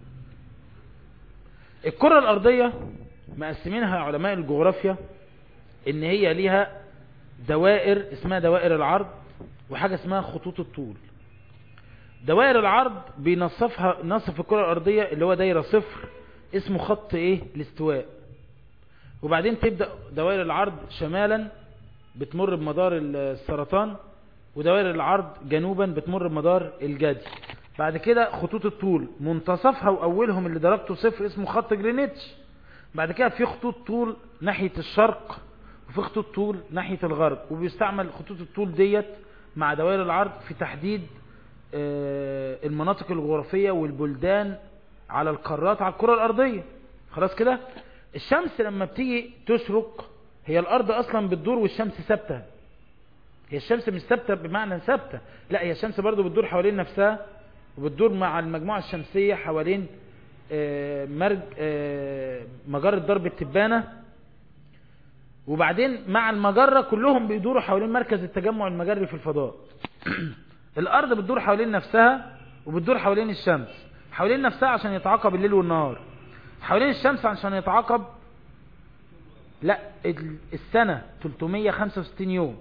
الكرة الارضية مقسمينها علماء الجغرافيا ان هي ليها دوائر اسمها دوائر العرض وحاجة اسمها خطوط الطول دوائر العرض بينصفها نصف الكرة الارضية اللي هو دايرة صفر اسمه خط ايه الاستواء وبعدين تبدأ دوائر العرض شمالا بتمر بمدار السرطان ودوائر العرض جنوبا بتمر بمدار الجدي بعد كده خطوط الطول منتصفها واولهم اللي درجته صفر اسمه خط جرينتش بعد كده في خطوط طول ناحية الشرق وفي خطوط طول ناحية الغرب وبيستعمل خطوط الطول ديت مع دوائر العرض في تحديد المناطق الجغرافية والبلدان على القارات على الكرة الأرضية خلاص كده الشمس لما بتيجي تشرق هي الأرض أصلا بتدور والشمس ثابتة هي الشمس مش ثابتة بمعنى ثابتة لا هي الشمس برضو بتدور حوالين نفسها وبتدور مع المجموعة الشمسية حوالين مرج مجرة درب التبانة وبعدين مع المجرة كلهم بيدوروا حوالين مركز التجمع المجري في الفضاء الأرض بتدور حوالين نفسها وبتدور حوالين الشمس حوالين نفسها عشان يتعاقب الليل والنهار حوالين الشمس عشان يتعاقب لا السنة 365 يوم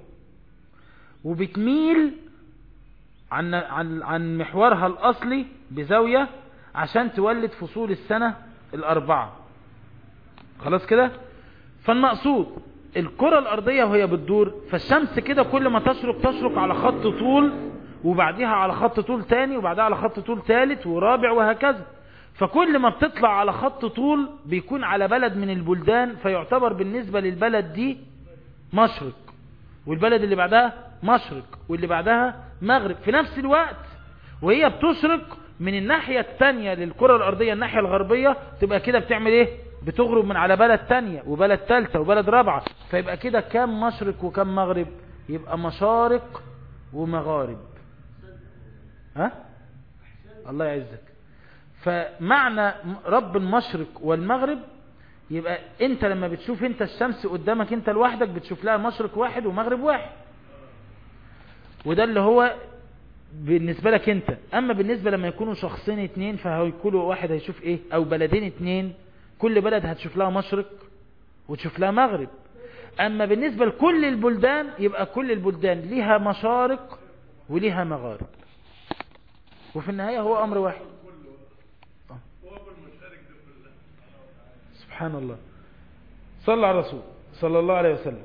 وبتميل عن عن عن محورها الأصلي بزاوية عشان تولد فصول السنة الأربعة خلاص كده فالمقصود الكرة الأرضية وهي بتدور فالشمس كده كل ما تشرق تشرق على خط طول وبعدها على خط طول تاني وبعدها على خط طول ثالث ورابع وهكذا فكل ما بتطلع على خط طول بيكون على بلد من البلدان فيعتبر بالنسبة للبلد دي مشرق والبلد اللي بعدها مشرق واللي بعدها مغرب في نفس الوقت وهي بتشرق من الناحية التانية للكرة الأرضية الناحية الغربية تبقى كده بتعمل ايه بتغرب من على بلد تانية وبلد تالتة وبلد رابعة فيبقى كده كام مشرق وكام مغرب يبقى مشارق ومغارب ها الله يعزك فمعنى رب المشرق والمغرب يبقى انت لما بتشوف انت الشمس قدامك انت لوحدك بتشوف لها مشرق واحد ومغرب واحد وده اللي هو بالنسبة لك انت اما بالنسبة لما يكونوا شخصين اتنين فهيكونوا واحد هيشوف ايه او بلدين اتنين كل بلد هتشوف لها مشرق وتشوف لها مغرب اما بالنسبة لكل البلدان يبقى كل البلدان ليها مشارق وليها مغارب وفي النهاية هو امر واحد سبحان الله صلى على الرسول صلى الله عليه وسلم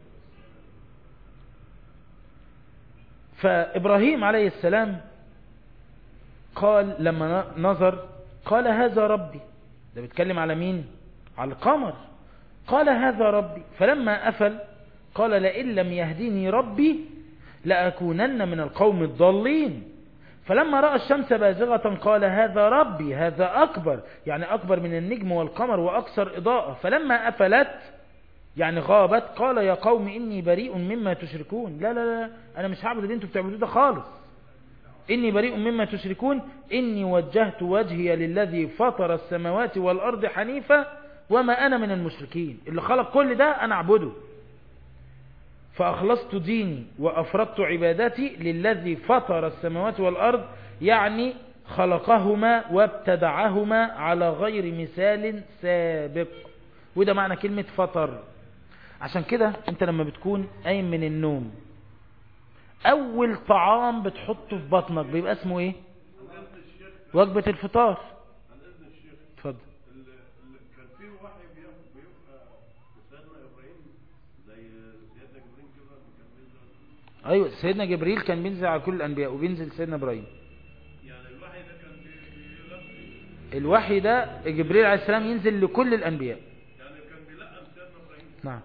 فإبراهيم عليه السلام قال لما نظر قال هذا ربي ده بيتكلم على مين على القمر قال هذا ربي فلما أفل قال لئن لم يهديني ربي لأكونن من القوم الضالين فلما رأى الشمس بازغة قال هذا ربي هذا أكبر يعني أكبر من النجم والقمر وأكثر إضاءة فلما أفلت يعني غابت قال يا قوم إني بريء مما تشركون لا لا لا أنا مش هعبد اللي انتوا بتعبدوه ده خالص إني بريء مما تشركون إني وجهت وجهي للذي فطر السماوات والأرض حنيفة وما أنا من المشركين اللي خلق كل ده أنا أعبده فأخلصت ديني وأفردت عبادتي للذي فطر السماوات والأرض يعني خلقهما وابتدعهما على غير مثال سابق وده معنى كلمة فطر عشان كده انت لما بتكون قايم من النوم اول طعام بتحطه في بطنك بيبقى اسمه ايه وجبة الفطار اتفضل كان في وحي بيبقى سيدنا ابراهيم زي سيدنا جبريل كده كان بينزل ايوه سيدنا جبريل كان بينزل على كل الانبياء وبينزل سيدنا ابراهيم يعني الوحي ده كان بيلقي الوحي ده جبريل عليه السلام ينزل لكل الانبياء يعني كان بيلقى سيدنا ابراهيم نعم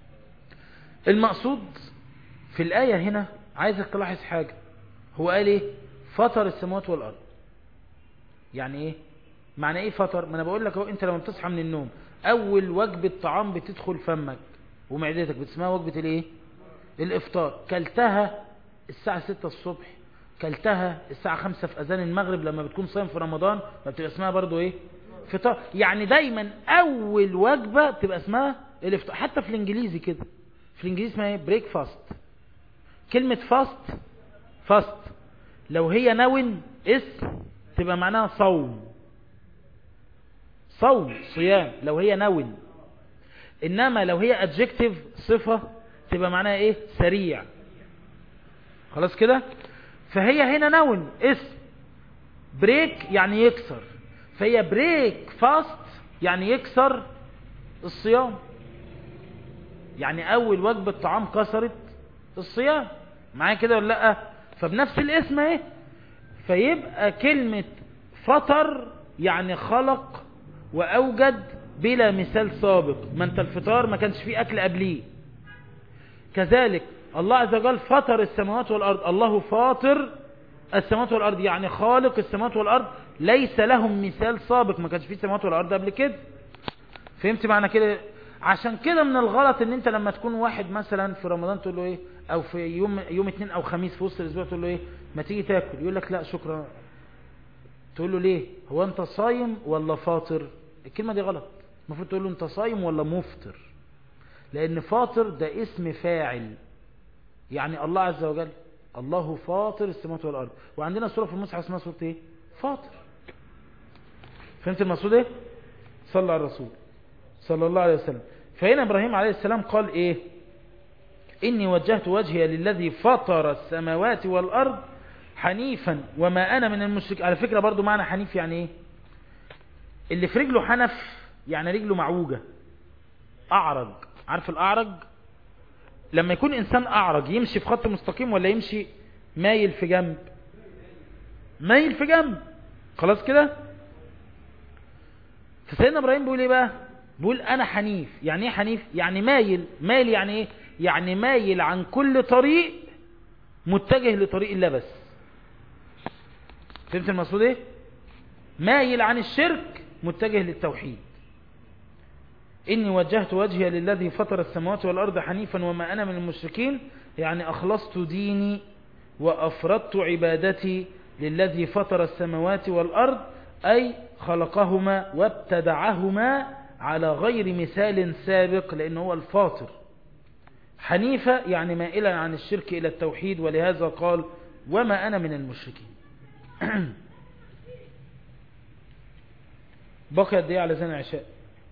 المقصود في الآية هنا عايزك تلاحظ حاجة هو قال ايه فطر السماوات والأرض يعني ايه معنى ايه فطر ما انا بقول لك اهو انت لما بتصحى من النوم اول وجبة طعام بتدخل فمك ومعدتك بتسمها وجبة الايه الافطار كلتها الساعة 6 الصبح كلتها الساعة 5 في اذان المغرب لما بتكون صايم في رمضان ما بتبقى اسمها برضو ايه فطار يعني دايما اول وجبة تبقى اسمها الافطار حتى في الانجليزي كده في الانجليزي اسمها ايه بريك فاست كلمة فاست فاست لو هي نون اسم تبقى معناها صوم صوم صيام لو هي نون انما لو هي adjective صفة تبقى معناها ايه سريع خلاص كده فهي هنا نون اسم بريك يعني يكسر فهي بريك فاست يعني يكسر الصيام يعني اول وجبة طعام كسرت الصيام معايا كده ولا لا فبنفس الاسم اهي فيبقى كلمة فطر يعني خلق واوجد بلا مثال سابق ما انت الفطار ما كانش فيه اكل قبليه كذلك الله عز وجل فطر السماوات والأرض الله فاطر السماوات والأرض يعني خالق السماوات والأرض ليس لهم مثال سابق ما كانش فيه سماوات والأرض قبل كده فهمت معنى كده عشان كده من الغلط ان انت لما تكون واحد مثلا في رمضان تقول له ايه او في يوم يوم اثنين او خميس في وسط الاسبوع تقول له ايه ما تيجي تاكل يقول لك لا شكرا تقول له ليه هو انت صايم ولا فاطر الكلمة دي غلط المفروض تقول له انت صايم ولا مفطر لان فاطر ده اسم فاعل يعني الله عز وجل الله فاطر السماوات والارض وعندنا سورة في المصحف اسمها سورة ايه فاطر فهمت المقصود ايه صلى على الرسول صلى الله عليه وسلم فهنا ابراهيم عليه السلام قال ايه اني وجهت وجهي للذي فطر السماوات والارض حنيفا وما انا من المشرك على فكرة برضو معنى حنيف يعني ايه اللي في رجله حنف يعني رجله معوجة اعرج عارف الاعرج لما يكون انسان اعرج يمشي في خط مستقيم ولا يمشي مايل في جنب مايل في جنب خلاص كده فسيدنا ابراهيم بيقول ايه بقى بيقول انا حنيف يعني ايه حنيف يعني مايل مايل يعني ايه يعني مايل عن كل طريق متجه لطريق الله بس فهمت المقصود ايه مايل عن الشرك متجه للتوحيد إني وجهت وجهي للذي فطر السماوات والأرض حنيفا وما أنا من المشركين يعني أخلصت ديني وأفردت عبادتي للذي فطر السماوات والأرض أي خلقهما وابتدعهما على غير مثال سابق لأنه هو الفاطر حنيفة يعني مائلا عن الشرك إلى التوحيد ولهذا قال وما أنا من المشركين بقي قد ايه على زين عشاء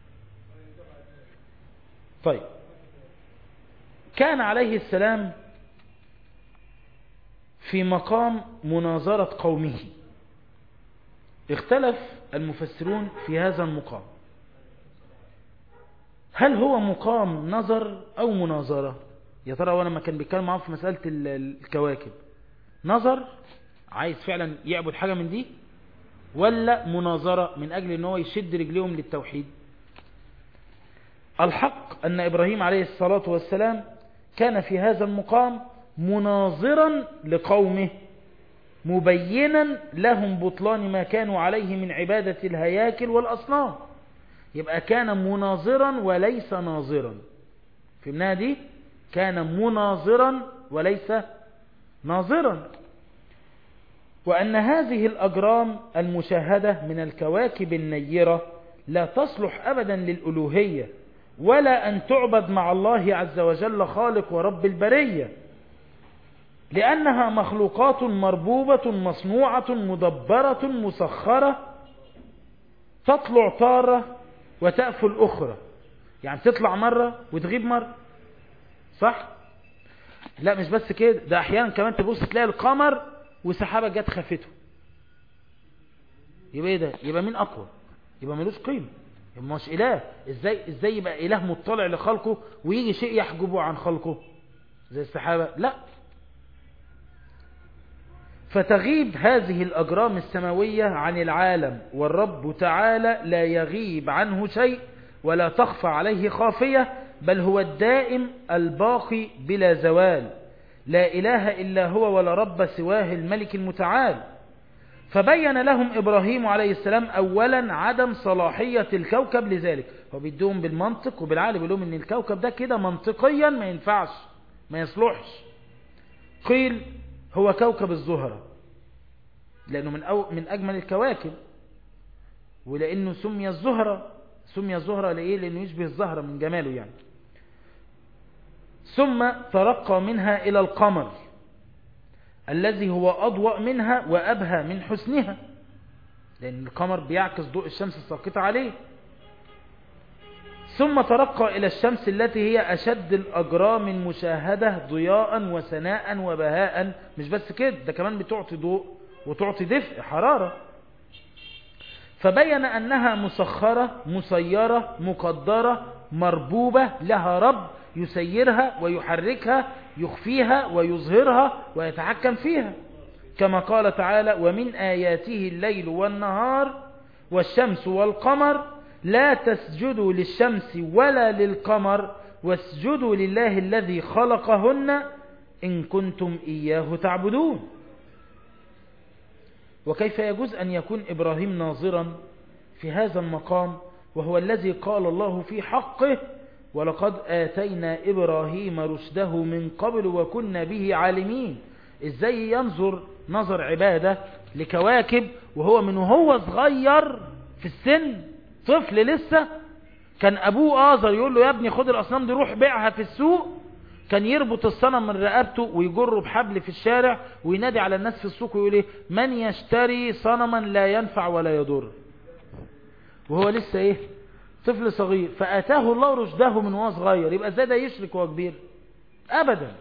طيب كان عليه السلام في مقام مناظرة قومه اختلف المفسرون في هذا المقام هل هو مقام نظر او مناظرة يا ترى وانا ما كان بيتكلم معاهم في مسألة الكواكب نظر عايز فعلا يعبد حاجة من دي ولا مناظرة من اجل ان هو يشد رجليهم للتوحيد الحق ان ابراهيم عليه الصلاة والسلام كان في هذا المقام مناظرا لقومه مبينا لهم بطلان ما كانوا عليه من عبادة الهياكل والأصنام يبقى كان مناظرا وليس ناظرا فهمناها دي كان مناظرا وليس ناظرا وأن هذه الأجرام المشاهدة من الكواكب النيرة لا تصلح أبدا للألوهية ولا أن تعبد مع الله عز وجل خالق ورب البرية لأنها مخلوقات مربوبة مصنوعة مدبرة مسخرة تطلع طارة وتأفل أخرى يعني تطلع مرة وتغيب مرة صح؟ لا مش بس كده ده أحيانا كمان تبص تلاقي القمر وسحابة جت خافته يبقى ايه ده يبقى مين أقوى يبقى ملوش قيمة يبقى مش إله ازاي, ازاي يبقى إله مطلع لخلقه ويجي شيء يحجبه عن خلقه زي السحابة لا فتغيب هذه الأجرام السماوية عن العالم والرب تعالى لا يغيب عنه شيء ولا تخفى عليه خافية بل هو الدائم الباقي بلا زوال لا إله إلا هو ولا رب سواه الملك المتعال فبين لهم إبراهيم عليه السلام أولا عدم صلاحية الكوكب لذلك هو بيدوهم بالمنطق وبالعقل بيقول لهم إن الكوكب ده كده منطقيا ما ينفعش ما يصلحش قيل هو كوكب الزهرة لأنه من, أو من أجمل الكواكب ولأنه سمي الزهرة سمي الزهرة لإيه لأنه يشبه الزهرة من جماله يعني ثم ترقى منها إلى القمر الذي هو أضوأ منها وأبهى من حسنها لأن القمر بيعكس ضوء الشمس الساقطة عليه ثم ترقى إلى الشمس التي هي أشد الأجرام المشاهدة ضياء وسناء وبهاء مش بس كده ده كمان بتعطي ضوء وتعطي دفء حرارة فبين أنها مسخرة مسيرة مقدرة مربوبة لها رب يسيرها ويحركها يخفيها ويظهرها ويتحكم فيها كما قال تعالى ومن آياته الليل والنهار والشمس والقمر لا تسجدوا للشمس ولا للقمر واسجدوا لله الذي خلقهن إن كنتم إياه تعبدون وكيف يجوز أن يكون إبراهيم ناظرا في هذا المقام وهو الذي قال الله في حقه ولقد آتينا إبراهيم رشده من قبل وكنا به عالمين إزاي ينظر نظر عبادة لكواكب وهو من هو صغير في السن طفل لسه كان أبوه آزر يقول له يا ابني خد الأصنام دي روح بيعها في السوق كان يربط الصنم من رقبته ويجره بحبل في الشارع وينادي على الناس في السوق ويقول ايه من يشتري صنما لا ينفع ولا يضر وهو لسه ايه طفل صغير فأتاه الله رشده من وهو صغير يبقى ازاي ده يشرك وهو كبير أبدا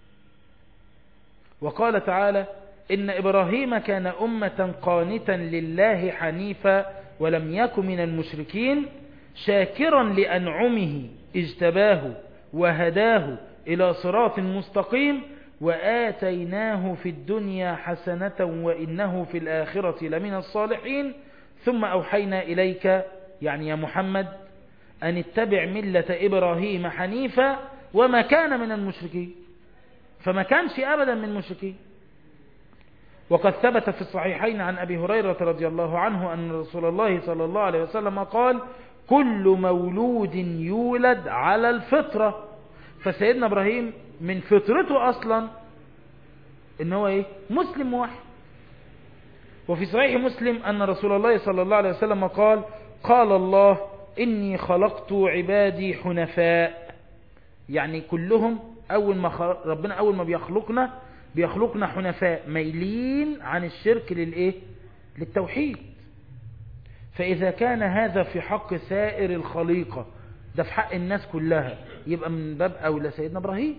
وقال تعالى إن إبراهيم كان أمة قانتا لله حنيفا ولم يكن من المشركين شاكرا لأنعمه اجتباه وهداه إلى صراط مستقيم وآتيناه في الدنيا حسنة وإنه في الآخرة لمن الصالحين ثم أوحينا إليك يعني يا محمد أن اتبع ملة إبراهيم حنيفا وما كان من المشركين فما كانش أبدا من المشركين وقد ثبت في الصحيحين عن أبي هريرة رضي الله عنه أن رسول الله صلى الله عليه وسلم قال كل مولود يولد على الفطرة فسيدنا إبراهيم من فطرته أصلا إن هو إيه مسلم واحد وفي صحيح مسلم أن رسول الله صلى الله عليه وسلم قال قال الله إني خلقت عبادي حنفاء يعني كلهم أول ما خلق ربنا أول ما بيخلقنا بيخلقنا حنفاء ميلين عن الشرك للإيه للتوحيد فإذا كان هذا في حق سائر الخليقة ده في حق الناس كلها يبقى من باب أولى سيدنا إبراهيم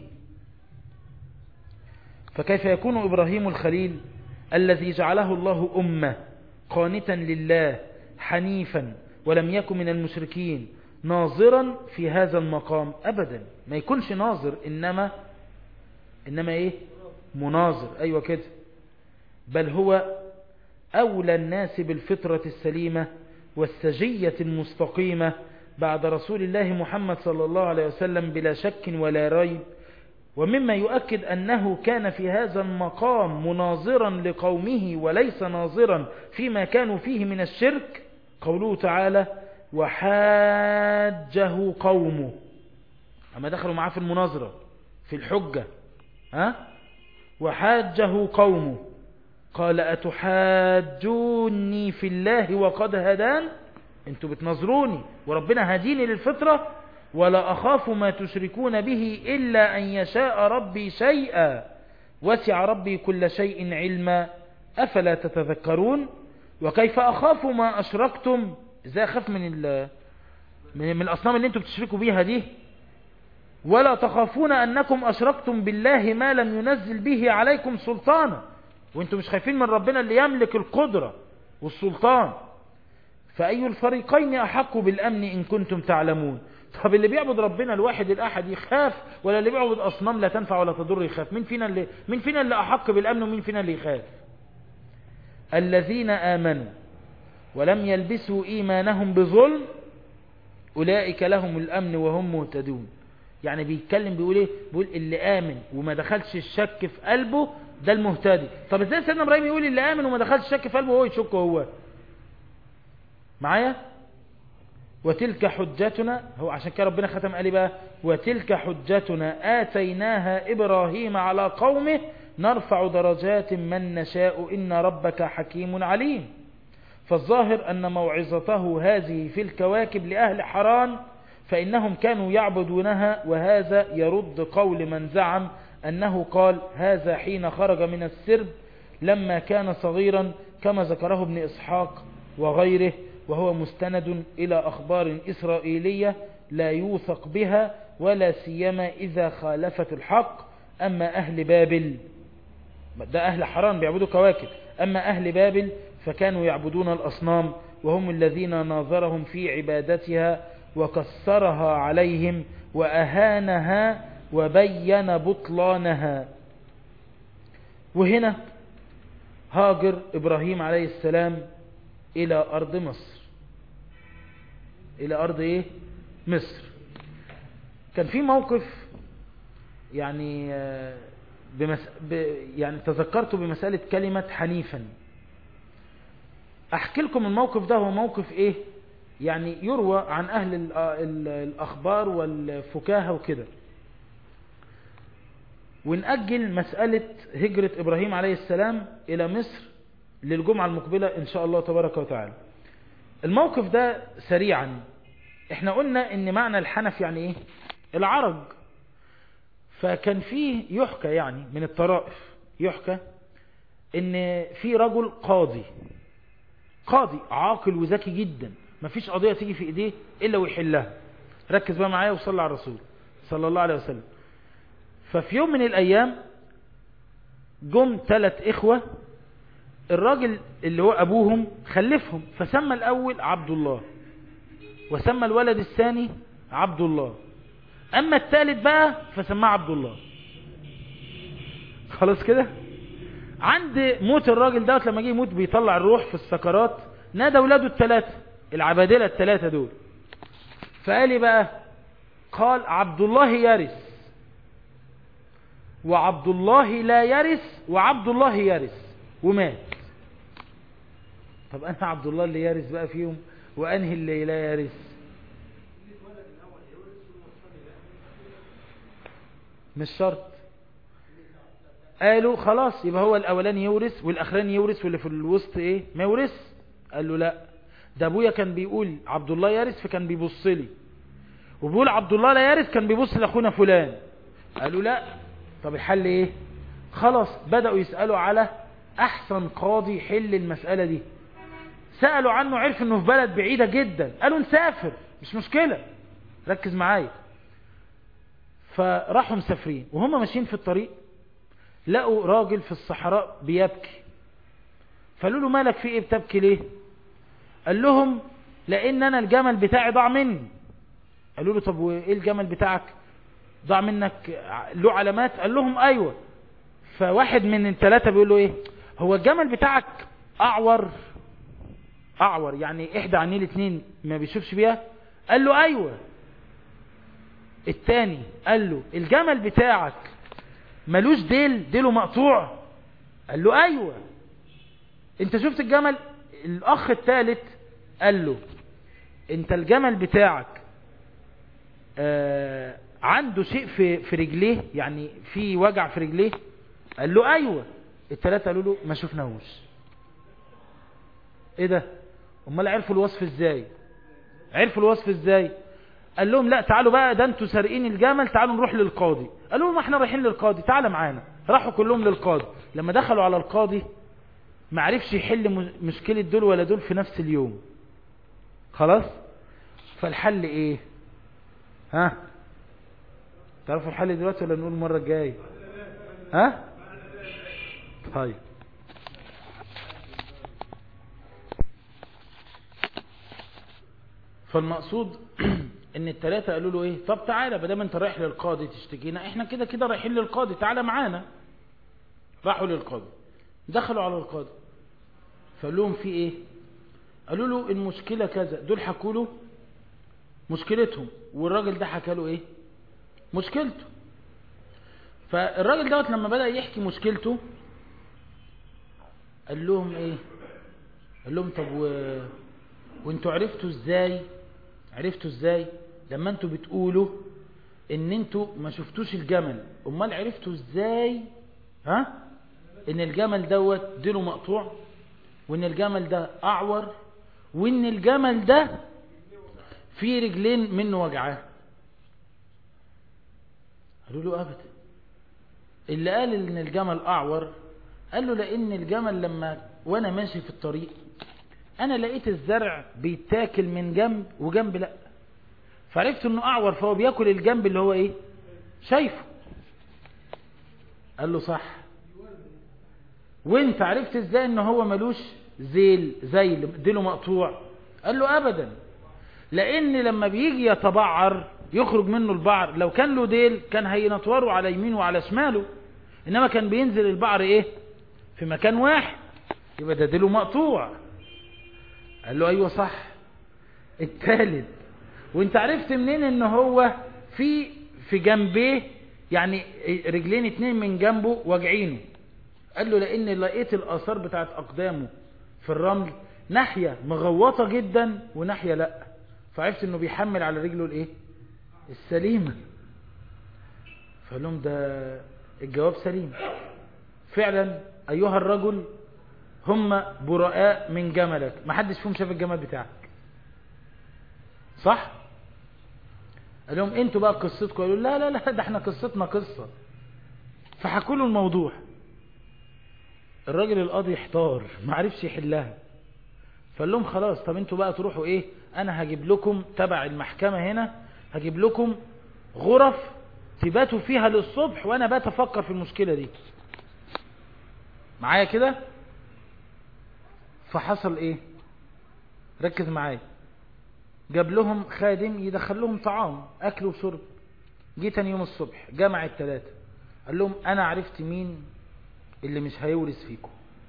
فكيف يكون إبراهيم الخليل الذي جعله الله أمة قانتا لله حنيفا ولم يكن من المشركين ناظرا في هذا المقام أبدا ما يكونش ناظر إنما إنما إيه مناظر أيوة كده بل هو أولى الناس بالفطرة السليمة والسجية المستقيمة بعد رسول الله محمد صلى الله عليه وسلم بلا شك ولا ريب ومما يؤكد أنه كان في هذا المقام مناظرا لقومه وليس ناظرا فيما كانوا فيه من الشرك قوله تعالى وحاجه قومه أما دخلوا معاه في المناظرة في الحجة ها وحاجه قومه قال أتحاجوني في الله وقد هدان انتوا بتنظروني وربنا هديني للفطرة ولا أخاف ما تشركون به إلا أن يشاء ربي شيئا وسع ربي كل شيء علما أفلا تتذكرون وكيف أخاف ما أشركتم إزاي أخاف من, من, من الأصنام اللي انتم بتشركوا بيها دي ولا تخافون أنكم أشركتم بالله ما لم ينزل به عليكم سلطانا وانتم مش خايفين من ربنا اللي يملك القدرة والسلطان فأي الفريقين أحق بالأمن إن كنتم تعلمون طب اللي بيعبد ربنا الواحد الأحد يخاف ولا اللي بيعبد أصنام لا تنفع ولا تضر يخاف مين فينا اللي, مين فينا اللي أحق بالأمن ومين فينا اللي يخاف الذين آمنوا ولم يلبسوا إيمانهم بظلم أولئك لهم الأمن وهم مهتدون يعني بيتكلم بيقول ايه بيقول اللي آمن وما دخلش الشك في قلبه ده المهتدي طب ازاي سيدنا ابراهيم يقول اللي آمن وما دخلش الشك في قلبه وهو يشك هو معايا وتلك حجتنا هو عشان كده ربنا ختم قال بقى وتلك حجتنا آتيناها إبراهيم على قومه نرفع درجات من نشاء إن ربك حكيم عليم فالظاهر أن موعظته هذه في الكواكب لأهل حران فإنهم كانوا يعبدونها وهذا يرد قول من زعم أنه قال هذا حين خرج من السرب لما كان صغيرا كما ذكره ابن إسحاق وغيره وهو مستند إلى أخبار إسرائيلية لا يوثق بها ولا سيما إذا خالفت الحق أما أهل بابل ده أهل حران بيعبدوا كواكب أما أهل بابل فكانوا يعبدون الأصنام وهم الذين ناظرهم في عبادتها وكسرها عليهم وأهانها وبين بطلانها وهنا هاجر إبراهيم عليه السلام إلى أرض مصر إلى أرض إيه؟ مصر كان في موقف يعني آه، بمس... ب... يعني تذكرته بمسألة كلمة حنيفا احكي لكم الموقف ده هو موقف ايه يعني يروى عن اهل ال... ال... الاخبار والفكاهة وكده ونأجل مسألة هجرة ابراهيم عليه السلام الى مصر للجمعة المقبلة ان شاء الله تبارك وتعالى الموقف ده سريعا احنا قلنا ان معنى الحنف يعني ايه العرج فكان فيه يحكى يعني من الطرائف يحكى ان في رجل قاضي قاضي عاقل وذكي جدا مفيش قضية تيجي في ايديه الا ويحلها ركز بقى معايا وصلى على الرسول صلى الله عليه وسلم ففي يوم من الايام جم ثلاث اخوة الراجل اللي هو ابوهم خلفهم فسمى الاول عبد الله وسمى الولد الثاني عبد الله اما الثالث بقى فسماه عبد الله خلاص كده عند موت الراجل دوت لما جه يموت بيطلع الروح في السكرات نادى اولاده الثلاثه العبادله الثلاثه دول فقال لي بقى قال عبد الله يرث وعبد الله لا يرث وعبد الله يرث ومات طب انا عبد الله اللي يرث بقى فيهم وانهي اللي لا يرث مش شرط قالوا خلاص يبقى هو الاولاني يورث والاخراني يورث واللي في الوسط ايه ما يورث قال له لا ده ابويا كان بيقول عبد الله يرث فكان بيبص لي وبيقول عبد الله لا يرث كان بيبص لاخونا فلان قالوا لا طب الحل ايه خلاص بدأوا يسألوا على احسن قاضي يحل المسألة دي سألوا عنه عرف انه في بلد بعيدة جدا قالوا نسافر مش مشكلة ركز معايا فراحوا مسافرين وهم ماشيين في الطريق لقوا راجل في الصحراء بيبكي فقالوا له مالك في ايه بتبكي ليه قال لهم لان انا الجمل بتاعي ضاع مني قالوا له طب وايه الجمل بتاعك ضاع منك له علامات قال لهم ايوه فواحد من الثلاثه بيقول له ايه هو الجمل بتاعك اعور اعور يعني احدى عينيه الاثنين ما بيشوفش بيها قال له ايوه التاني قال له الجمل بتاعك ملوش ديل ديله مقطوع قال له ايوه انت شفت الجمل الاخ الثالث قال له انت الجمل بتاعك آه عنده شيء في في رجليه يعني في وجع في رجليه قال له ايوه الثلاثه قالوا له ما شفناهوش ايه ده امال عرفوا الوصف ازاي عرفوا الوصف ازاي قال لهم لا تعالوا بقى ده انتوا سارقين الجمل تعالوا نروح للقاضي قالوا لهم احنا رايحين للقاضي تعالى معانا راحوا كلهم للقاضي لما دخلوا على القاضي ما عرفش يحل مشكلة دول ولا دول في نفس اليوم خلاص فالحل ايه ها تعرفوا الحل دلوقتي ولا نقول المرة الجاية ها طيب فالمقصود ان التلاتة قالوا له ايه طب تعالى بدل انت رايح للقاضي تشتكينا احنا كده كده رايحين للقاضي تعالى معانا راحوا للقاضي دخلوا على القاضي فقال لهم في ايه قالوا له المشكلة كذا دول حكوا له مشكلتهم والراجل ده حكى له ايه مشكلته فالراجل دوت لما بدأ يحكي مشكلته قال لهم ايه قال لهم طب و... وانتوا عرفتوا ازاي عرفتوا ازاي لما انتوا بتقولوا ان انتوا ما شفتوش الجمل امال عرفتوا ازاي ها ان الجمل دوت ديله مقطوع وان الجمل ده اعور وان الجمل ده في رجلين منه وجعاه قالوا له ابدا اللي قال ان الجمل اعور قال له لان الجمل لما وانا ماشي في الطريق انا لقيت الزرع بيتاكل من جنب وجنب لا فعرفت انه اعور فهو بياكل الجنب اللي هو ايه شايفه قال له صح وانت عرفت ازاي ان هو ملوش زيل زيل ديله مقطوع قال له ابدا لان لما بيجي يتبعر يخرج منه البعر لو كان له ديل كان هينطوره على يمينه وعلى شماله انما كان بينزل البعر ايه في مكان واحد يبقى ده ديله مقطوع قال له ايوه صح الثالث وانت عرفت منين ان هو في في جنبيه يعني رجلين اتنين من جنبه واجعينه قال له لان لقيت الاثار بتاعت اقدامه في الرمل ناحية مغوطة جدا وناحية لا فعرفت انه بيحمل على رجله الايه السليمة فقال لهم ده الجواب سليم فعلا ايها الرجل هم براء من جملك ما حدش فيهم شاف الجمل بتاعك صح قال لهم انتوا بقى قصتكم قالوا لا لا لا ده احنا قصتنا قصة فحكوا له الموضوع الراجل القاضي احتار ما عرفش يحلها فقال لهم خلاص طب انتوا بقى تروحوا ايه انا هجيب لكم تبع المحكمة هنا هجيب لكم غرف تباتوا فيها للصبح وانا بات افكر في المشكلة دي معايا كده فحصل ايه ركز معايا جاب لهم خادم يدخل لهم طعام اكل وشرب جه تاني يوم الصبح جمع الثلاثة قال لهم انا عرفت مين اللي مش هيورث فيكم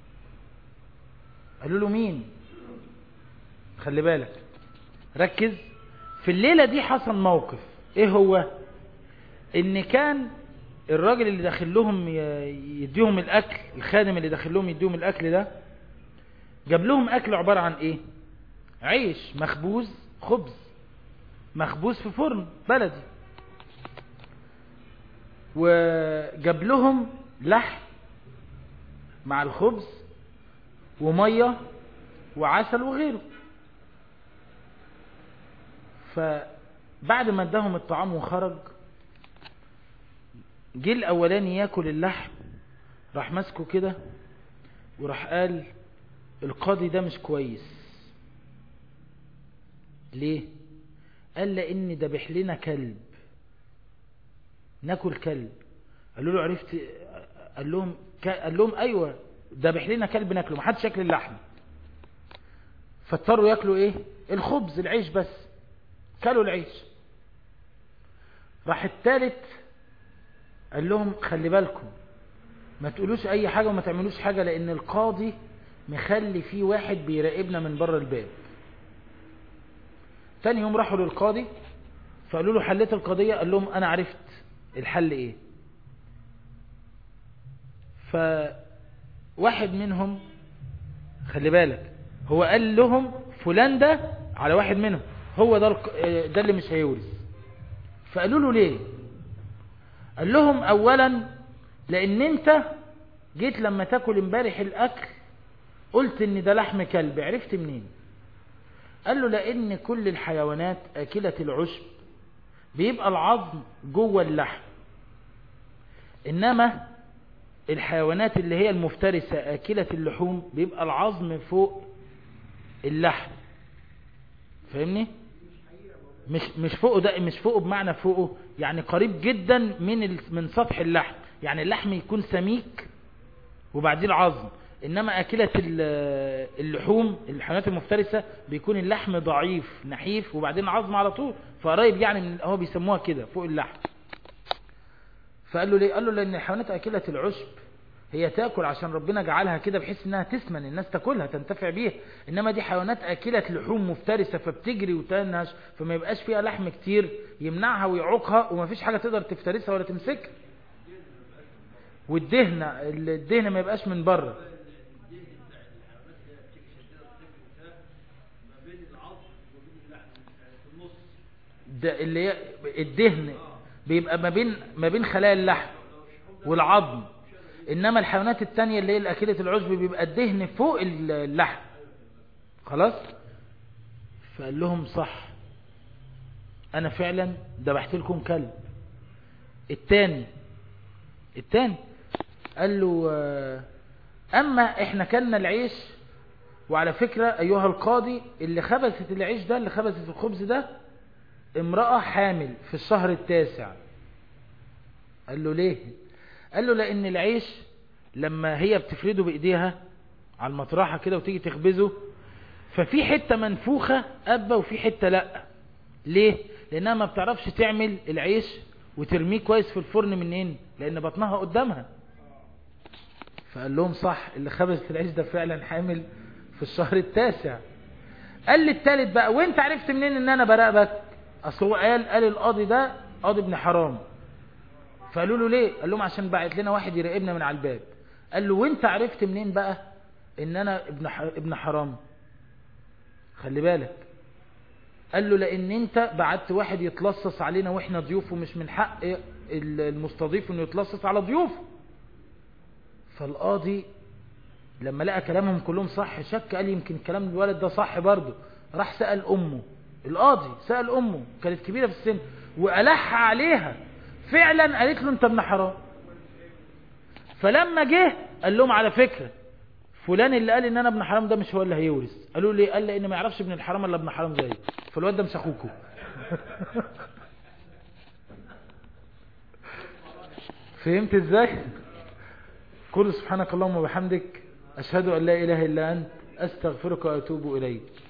قالوا له مين خلي بالك ركز في الليلة دي حصل موقف ايه هو ان كان الراجل اللي داخل لهم يديهم الاكل الخادم اللي داخل لهم يديهم الاكل ده جاب لهم اكل عبارة عن ايه عيش مخبوز خبز مخبوز في فرن بلدي وجاب لهم لحم مع الخبز ومية وعسل وغيره فبعد ما اداهم الطعام وخرج جه الاولاني ياكل اللحم راح ماسكه كده وراح قال القاضي ده مش كويس ليه قال لان ذبح لنا كلب ناكل كلب قالوا له عرفت قال لهم قال لهم ايوه ذبح لنا كلب ناكله ما حدش ياكل اللحم فاضطروا ياكلوا ايه الخبز العيش بس كلوا العيش راح التالت قال لهم خلي بالكم ما تقولوش اي حاجة وما تعملوش حاجة لان القاضي مخلي فيه واحد بيراقبنا من بره الباب تاني يوم راحوا للقاضي فقالوا له حليت القضية قال لهم انا عرفت الحل ايه فواحد منهم خلي بالك هو قال لهم فلان ده على واحد منهم هو ده ده اللي مش هيورث فقالوا له ليه قال لهم اولا لان انت جيت لما تاكل امبارح الاكل قلت ان ده لحم كلب عرفت منين قال له لان كل الحيوانات اكلة العشب بيبقى العظم جوه اللحم انما الحيوانات اللي هي المفترسة اكلة اللحوم بيبقى العظم فوق اللحم فاهمني مش مش فوقه ده مش فوقه بمعنى فوقه يعني قريب جدا من من سطح اللحم يعني اللحم يكون سميك وبعدين العظم انما اكلة اللحوم الحيوانات المفترسة بيكون اللحم ضعيف نحيف وبعدين عظم على طول فقريب يعني من هو بيسموها كده فوق اللحم فقال له ليه قال له لان الحيوانات اكلة العشب هي تاكل عشان ربنا جعلها كده بحيث انها تسمن الناس تاكلها تنتفع بيها انما دي حيوانات اكلة لحوم مفترسة فبتجري وتنهش فما يبقاش فيها لحم كتير يمنعها ويعوقها وما فيش حاجة تقدر تفترسها ولا تمسكها والدهن الدهن ما يبقاش من بره ده اللي هي الدهن بيبقى ما بين ما بين خلايا اللحم والعظم انما الحيوانات التانية اللي هي الاكلة العشب بيبقى الدهن فوق اللحم خلاص فقال لهم صح انا فعلا ذبحت لكم كلب التاني التاني قال له اما احنا كلنا العيش وعلى فكرة ايها القاضي اللي خبزت العيش ده اللي خبزت الخبز ده امرأة حامل في الشهر التاسع قال له ليه قال له لان العيش لما هي بتفرده بايديها على المطرحة كده وتيجي تخبزه ففي حتة منفوخة أبا وفي حتة لا ليه لانها ما بتعرفش تعمل العيش وترميه كويس في الفرن منين لان بطنها قدامها فقال لهم صح اللي خبزت العيش ده فعلا حامل في الشهر التاسع قال لي التالت بقى وانت عرفت منين ان انا براقبك اصل هو قال قال القاضي ده قاضي ابن حرام فقالوا له ليه قال لهم عشان بعت لنا واحد يراقبنا من على الباب قال له وانت عرفت منين بقى ان انا ابن ح... ابن حرام خلي بالك قال له لان انت بعت واحد يتلصص علينا واحنا ضيوف ومش من حق المستضيف انه يتلصص على ضيوفه فالقاضي لما لقى كلامهم كلهم صح شك قال يمكن كلام الولد ده صح برضه راح سأل امه القاضي سأل امه كانت كبيرة في السن وألح عليها فعلا قالت له انت ابن حرام فلما جه قال لهم على فكرة فلان اللي قال ان انا ابن حرام ده مش هو اللي هيورث قالوا لي قال لان ما يعرفش ابن الحرام الا ابن حرام زيي فالواد ده مش اخوكم فهمت ازاي قل سبحانك اللهم وبحمدك اشهد ان لا اله الا انت استغفرك واتوب اليك